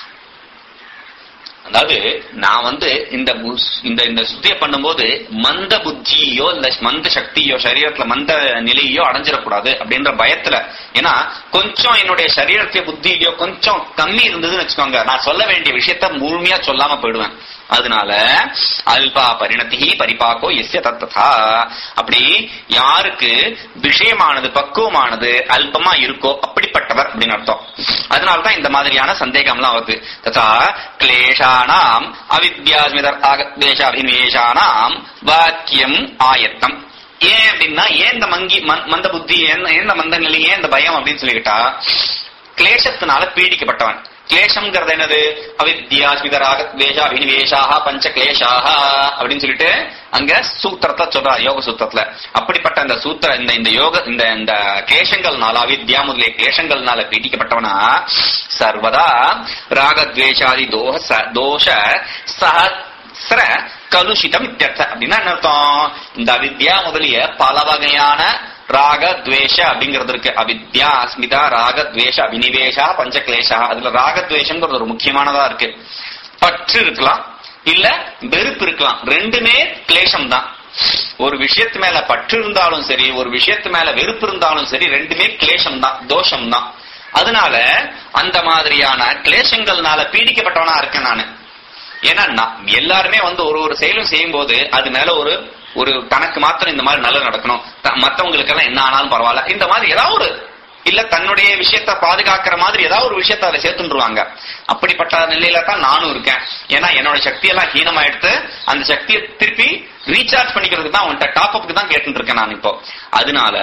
அதாவது நான் வந்து இந்த புஸ்- இந்த இந்த சுத்தியை பண்ணும்போது மந்த புத்தியோ இல்ல மந்த சக்தியோ சரீரத்துல மந்த நிலையோ அடைஞ்சிடக்கூடாது அப்படின்ற பயத்துல ஏன்னா கொஞ்சம் என்னுடைய சரீரத்திய புத்தியிலயோ கொஞ்சம் கம்மி இருந்ததுன்னு வச்சுக்கோங்க நான் சொல்ல வேண்டிய விஷயத்த முழுமையா சொல்லாம போயிடுவேன் அதனால அல்பா பரிணதி பரிபாக்கோ எஸ்ய தத்ததா அப்படி யாருக்கு விஷயமானது பக்குவமானது அல்பமா இருக்கோ அப்படிப்பட்டவர் அப்படின்னு அர்த்தம் அதனாலதான் இந்த மாதிரியான சந்தேகம்லாம் வருது ததா கிளேஷானாம் அவித்யாஸ்மிதர் ஆகத்வேஷாபிநிவேஷானாம் வாக்கியம் ஆயத்தம் ஏன் அப்படின்னா ஏன் இந்த மங்கி மந்- மந்த புத்தி ஏன் ஏன் இந்த மந்த நிலை ஏன் இந்த பயம் அப்படின்னு சொல்லிக்கிட்டா கிளேசத்தினால பீடிக்கப்பட்டவன் கிளேசம்ங்கிறது என்னது அவித்யா ஸ்மிதராக துவேஷா அபினிவேஷாக பஞ்ச கிளேஷாக அப்படின்னு சொல்லிட்டு அங்க சூத்திரத்தை சொல்றார் யோக சூத்திரத்துல அப்படிப்பட்ட அந்த சூத்திர இந்த இந்த யோக இந்த இந்த கிளேஷங்கள்னால அவித்யா முதலிய கிளேஷங்கள்னால பீடிக்கப்பட்டவனா சர்வதா ராகத்வேஷாதி தோஷ ச- தோஷ சஹஸ்ர கலுஷிதம் இத்தியர்த்த அப்படின்னா என்ன அர்த்தம் இந்த அவித்யா முதலிய பல வகையான ராக துவேஷ அப்படிங்கிறது இருக்கு அவித்யா அஸ்மிதா ராக துவேஷ அபினிவேஷா பஞ்சக்லேஷா அதுல ராக துவேஷங்கிறது ஒரு முக்கியமானதா இருக்கு பற்று இருக்கலாம் இல்ல வெறுப்பு இருக்கலாம் ரெண்டுமே கிளேஷம் தான் ஒரு விஷயத்து மேல பற்று இருந்தாலும் சரி ஒரு விஷயத்து மேல வெறுப்பு இருந்தாலும் சரி ரெண்டுமே கிளேஷம் தான் தோஷம் தான் அதனால அந்த மாதிரியான கிளேஷங்கள்னால பீடிக்கப்பட்டவனா இருக்கேன் நானு ஏன்னா நான் எல்லாருமே வந்து ஒரு ஒரு செயலும் செய்யும் போது அது மேல ஒரு ஒரு தனக்கு மாத்திரம் இந்த மாதிரி நல்லது நடக்கணும் த- மத்தவங்களுக்கு எல்லாம் என்ன ஆனாலும் பரவாயில்ல இந்த மாதிரி ஏதாவது ஒரு இல்ல தன்னுடைய விஷயத்த பாதுகாக்கிற மாதிரி ஏதாவது ஒரு விஷயத்த அதை சேர்த்துருவாங்க அப்படிப்பட்ட நிலையில தான் நானும் இருக்கேன் ஏன்னா என்னோட சக்தி எல்லாம் ஹீனமாயிடுத்து அந்த சக்தியை திருப்பி ரீசார்ஜ் பண்ணிக்கிறதுக்கு தான் அவன்கிட்ட டாப் அப்புக்கு தான் கேட்டுட்டு இருக்கேன் நான் இப்போ அதனால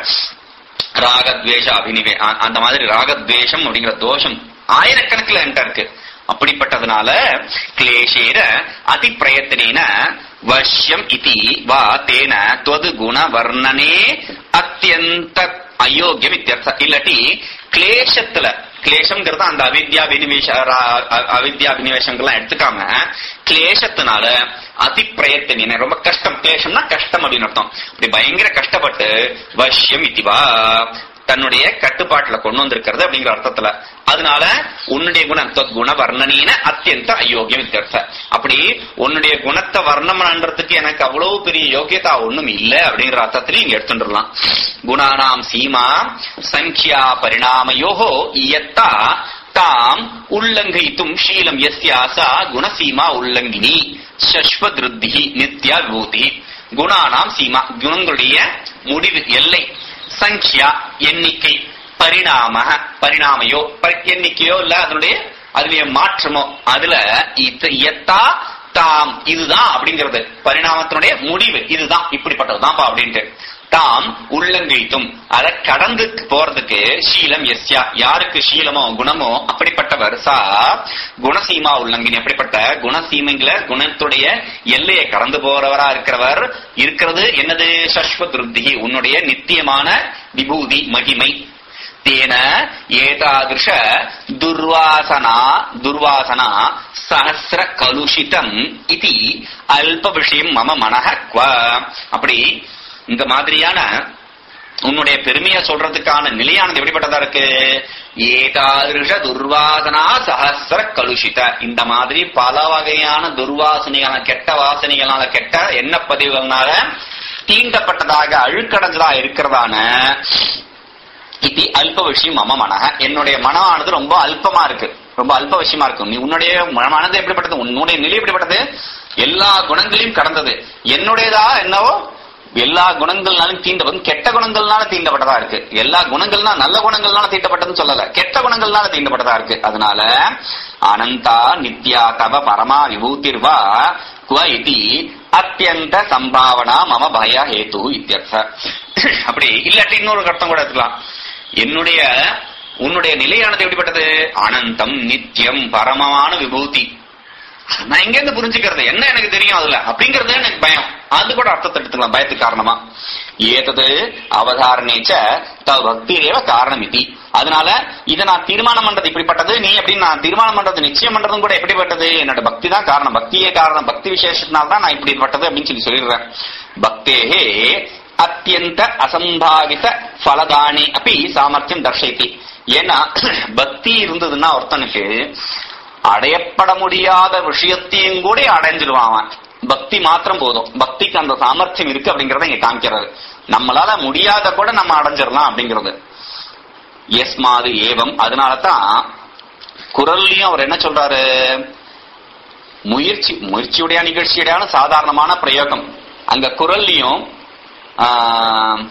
ராகத்வேஷ அபினிவே அ- அந்த மாதிரி ராகத்வேஷம் அப்படிங்கிற தோஷம் ஆயிரக்கணக்கில் என்கிட்ட இருக்கு அப்படிப்பட்டதுனால கிளேஷேர அதி பிரயத்தனேன வஷ்யம் இதி வா தேன துவது குண வர்ணனே அத்தியந்த அயோக்கியம் இத்தியர்த்தம் இல்லாட்டி கிளேசத்துல கிளேசம்ங்கிறது அந்த அவித்யா வினிவேஷ ரா- அ- அவித்யா வினிவேஷங்கள்லாம் எடுத்துக்காம கிளேசத்தினால அதி பிரயத்தனின ரொம்ப கஷ்டம் கிளேசம்னா கஷ்டம் அப்படின்னு அர்த்தம் இப்படி பயங்கர கஷ்டப்பட்டு வஷ்யம் இத்திவா தன்னுடைய கட்டுப்பாட்டுல கொண்டு வந்திருக்கிறது அப்படிங்கிற அர்த்தத்துல அதனால உன்னுடைய குணம் தொத் குண வர்ணனீன அத்தியந்த அயோக்கியம் இத்தியர்த்த அப்படி உன்னுடைய குணத்தை வர்ணம் பண்றதுக்கு எனக்கு அவ்வளவு பெரிய யோக்கியதா ஒண்ணும் இல்ல அப்படிங்கிற அர்த்தத்திலையும் இங்க எடுத்துட்டுலாம் குணானாம் சீமா சங்கியா பரிணாமயோகோ இயத்தா தாம் உல்லங்கயித்தும் ஷீலம் யஸ்யாசா குணசீமா உல்லங்கினி சஸ்வத்ருத்தி நித்யா விபூதி குணானாம் சீமா குணங்களுடைய முடிவு எல்லை சங்கியா எண்ணிக்கை பரிணாம பரிணாமையோ பரி- எண்ணிக்கையோ இல்ல அதனுடைய அதுலய மாற்றமோ அதுல இத்த- எத்தா தாம் இதுதான் அப்படிங்கிறது பரிணாமத்தினுடைய முடிவு இதுதான் இப்படிப்பட்டதுதான்ப்பா அப்படின்ட்டு தாம் உள்ளங்கைத்தும் அதை கடந்து போறதுக்கு சீலம் எஸ்யா யாருக்கு சீலமோ குணமோ அப்படிப்பட்டவர் சா குணசீமா உள்ளங்கினி அப்படிப்பட்ட குணசீமைங்கள குணத்துடைய எல்லையை கடந்து போறவரா இருக்கிறவர் இருக்கிறது என்னது சஸ்வத் ருத்தி உன்னுடைய நித்தியமான விபூதி மகிமை தேன ஏதாதிருஷ துர்வாசனா துர்வாசனா சஹசிர கலுஷிதம் இது அல்ப விஷயம் மம மனஹ குவ அப்படி இந்த மாதிரியான உன்னுடைய பெருமையை சொல்றதுக்கான நிலையானது எப்படிப்பட்டதா இருக்கு ஏகாதிருஷ துர்வாசனா சஹசிர கலுஷித இந்த மாதிரி பல வகையான துர்வாசனையான கெட்ட வாசனைகளால கெட்ட எண்ண பதிவுகள்னால தீண்டப்பட்டதாக அழுக்கடைஞ்சதா இருக்கிறதான இது அல்ப விஷயம் மம மனக என்னுடைய மனமானது ரொம்ப அல்பமா இருக்கு ரொம்ப அல்ப விஷயமா இருக்கும் நீ உன்னுடைய ம- மனது எப்படிப்பட்டது உன்னுடைய நிலை எப்படிப்பட்டது எல்லா குணங்களையும் கடந்தது என்னுடையதா என்னவோ எல்லா குணங்கள்னாலும் தீண்டப்படும் கெட்ட குணங்கள்னால தீண்டப்பட்டதா இருக்கு எல்லா குணங்கள்னா நல்ல குணங்கள்னால தீண்டப்பட்டதுன்னு சொல்லல கெட்ட குணங்கள்னால தீண்டப்பட்டதா இருக்கு அதனால அனந்தா நித்யா தவ பரமா விபூதிர்வா குவ இதி அத்தியந்த சம்பாவனா மம பய ஹேது இத்தியர்த்த அப்படி இல்லாட்டி இன்னொரு அர்த்தம் கூட இருக்கலாம் என்னுடைய உன்னுடைய நிலையானது எப்படிப்பட்டது அனந்தம் நித்தியம் பரமமான விபூதி நான் எங்க இருந்து புரிஞ்சுக்கிறது என்ன எனக்கு தெரியும் அதுல அப்படிங்கறது எனக்கு பயம் அது கூட அர்த்தத்தை எடுத்துக்கலாம் பயத்துக்கு காரணமா ஏதது அவதாரணேச்ச தவ பக்திரேவ காரணம் இது அதனால இதை நான் தீர்மானம் பண்றது இப்படிப்பட்டது நீ அப்படின்னு நான் தீர்மானம் பண்றது நிச்சயம் பண்றதும் கூட எப்படிப்பட்டது என்னோட பக்தி தான் காரணம் பக்தியே காரணம் பக்தி விசேஷத்தினால தான் நான் இப்படிப்பட்டது அப்படின்னு சொல்லி சொல்லிடுறேன் பக்தேஹே அத்தியந்த அசம்பாவித பலதானி அப்படி சாமர்த்தியம் தர்ஷயத்தி ஏன்னா பக்தி இருந்ததுன்னா ஒருத்தனுக்கு அடையப்பட முடியாத விஷயத்தையும் கூட அடைஞ்சிருவான் அவன் பக்தி மாத்திரம் போதும் பக்திக்கு அந்த சாமர்த்தியம் இருக்கு அப்படிங்கறத இங்க காமிக்கிறது நம்மளால முடியாத கூட நம்ம அடைஞ்சிடலாம் அப்படிங்கிறது எஸ்மாது ஏவம் அதனாலதான் குரல்லையும் அவர் என்ன சொல்றாரு முயற்சி முயற்சியுடைய நிகழ்ச்சியுடையான சாதாரணமான பிரயோகம் அங்க குரல்லையும் ஆஹ்,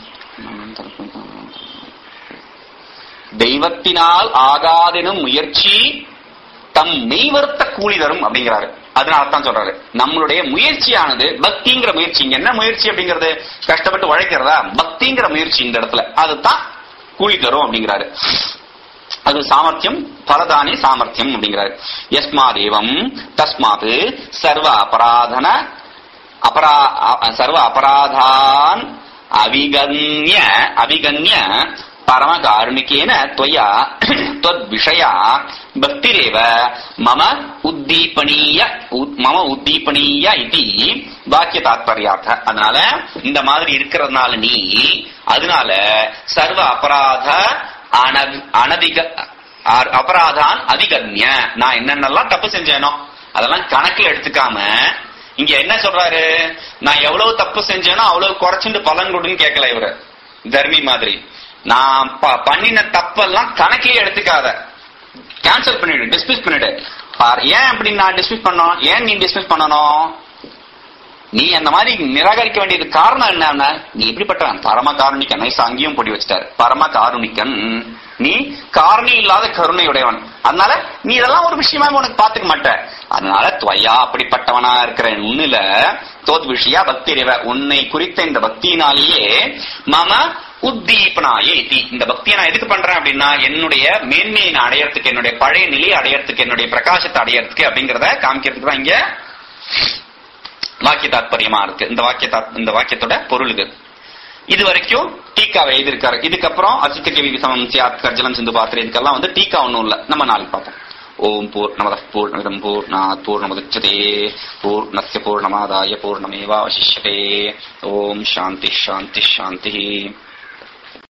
தெய்வத்தினால் ஆகாதெனும் முயற்சி தம் மெய்வருத்த கூலி தரும் அப்படிங்கிறாரு அதனால தான் சொல்றாரு நம்மளுடைய முயற்சியானது பக்திங்கிற முயற்சி இங்க என்ன முயற்சி அப்படிங்கிறது கஷ்டப்பட்டு உழைக்கிறதா பக்திங்கிற முயற்சி இந்த இடத்துல அதுதான் கூலி தரும் அப்படிங்கிறாரு அது சாமர்த்தியம் பலதானி சாமர்த்தியம் அப்படிங்கிறாரு யஸ்மாதேவம் தஸ்மாத் சர்வ அபராதன அபரா அ- சர்வ அபராதான் அவிகன்ய அவிகன்ய பரமகாருணிகேன त्वया त्वद्विषया பக்திரேவ மம உத்தீபனீய உத்- மம உத்தீபனீய இது வாக்கிய தாத்பர்யார்த்த அதனால இந்த மாதிரி இருக்கிறதுனால நீ அதனால சர்வ அபராத அன- அனதிக அ- அபராதான் அதிகன்ய நான் என்னென்னலாம் தப்பு செஞ்சேனோ அதெல்லாம் கணக்குல எடுத்துக்காம இங்க என்ன சொல்றாரு நான் எவ்வளவு தப்பு செஞ்சேனோ அவ்வளவு குறைச்சுட்டு பலன் கொடுன்னு கேட்கல இவரு தர்மி மாதிரி நான் ப- பண்ணின தப்பெல்லாம் கணக்கே எடுத்துக்காத கேன்சல் பண்ணிடு டிஸ்மிஸ் பண்ணிடு பார் ஏன் அப்படி நான் டிஸ்மிஸ் பண்ணோம் ஏன் நீ டிஸ்மிஸ் பண்ணணும் நீ அந்த மாதிரி நிராகரிக்க வேண்டியது காரணம் என்ன நீ எப்படிப்பட்டவன் பரம காருணிக்கன் நைஸ் அங்கேயும் போட்டி வச்சிட்டாரு பரம காருணிக்கன் நீ காரணி இல்லாத கருணையுடையவன் அதனால நீ இதெல்லாம் ஒரு விஷயமா உனக்கு பாத்துக்க மாட்ட அதனால துவயா அப்படிப்பட்டவனா இருக்கிற உன்னில தோத் விஷயா பக்தி ரேவ உன்னை குறித்த இந்த பக்தியினாலேயே மம உத்தீபனாயே இதி. இந்த பக்தியை நான் எதுக்கு பண்றேன் அப்படின்னா என்னுடைய மேன்மையை நான் அடையறதுக்கு என்னுடைய பழைய நிலையை அடையறதுக்கு என்னுடைய பிரகாசத்தை அடையறதுக்கு அப்படிங்கறத காமிக்கிறதுக்கு தான் இங்க வாக்கிய தாத்பரியமா இருக்கு இந்த வாக்கிய தாத்- இந்த வாக்கியத்தோட பொருள் இது இது வரைக்கும் டீக்காவை எழுதியிருக்காரு இதுக்கப்புறம் அசித்த கவி விசமம் சியாத் கர்ஜலம் சிந்து பாத்திரம் இதுக்கெல்லாம் வந்து டீக்கா ஒண்ணும் இல்ல நம்ம நாளைக்கு பார்ப்போம் ஓம் பூர்ணமத பூர்ணமிதம் பூர்ணாத் பூர்ணமுதச்சதே பூர்ணஸ்ய பூர்ணமாதாய பூர்ணமேவாவசிஷ்யதே ஓம் சாந்தி சாந்தி சாந்தி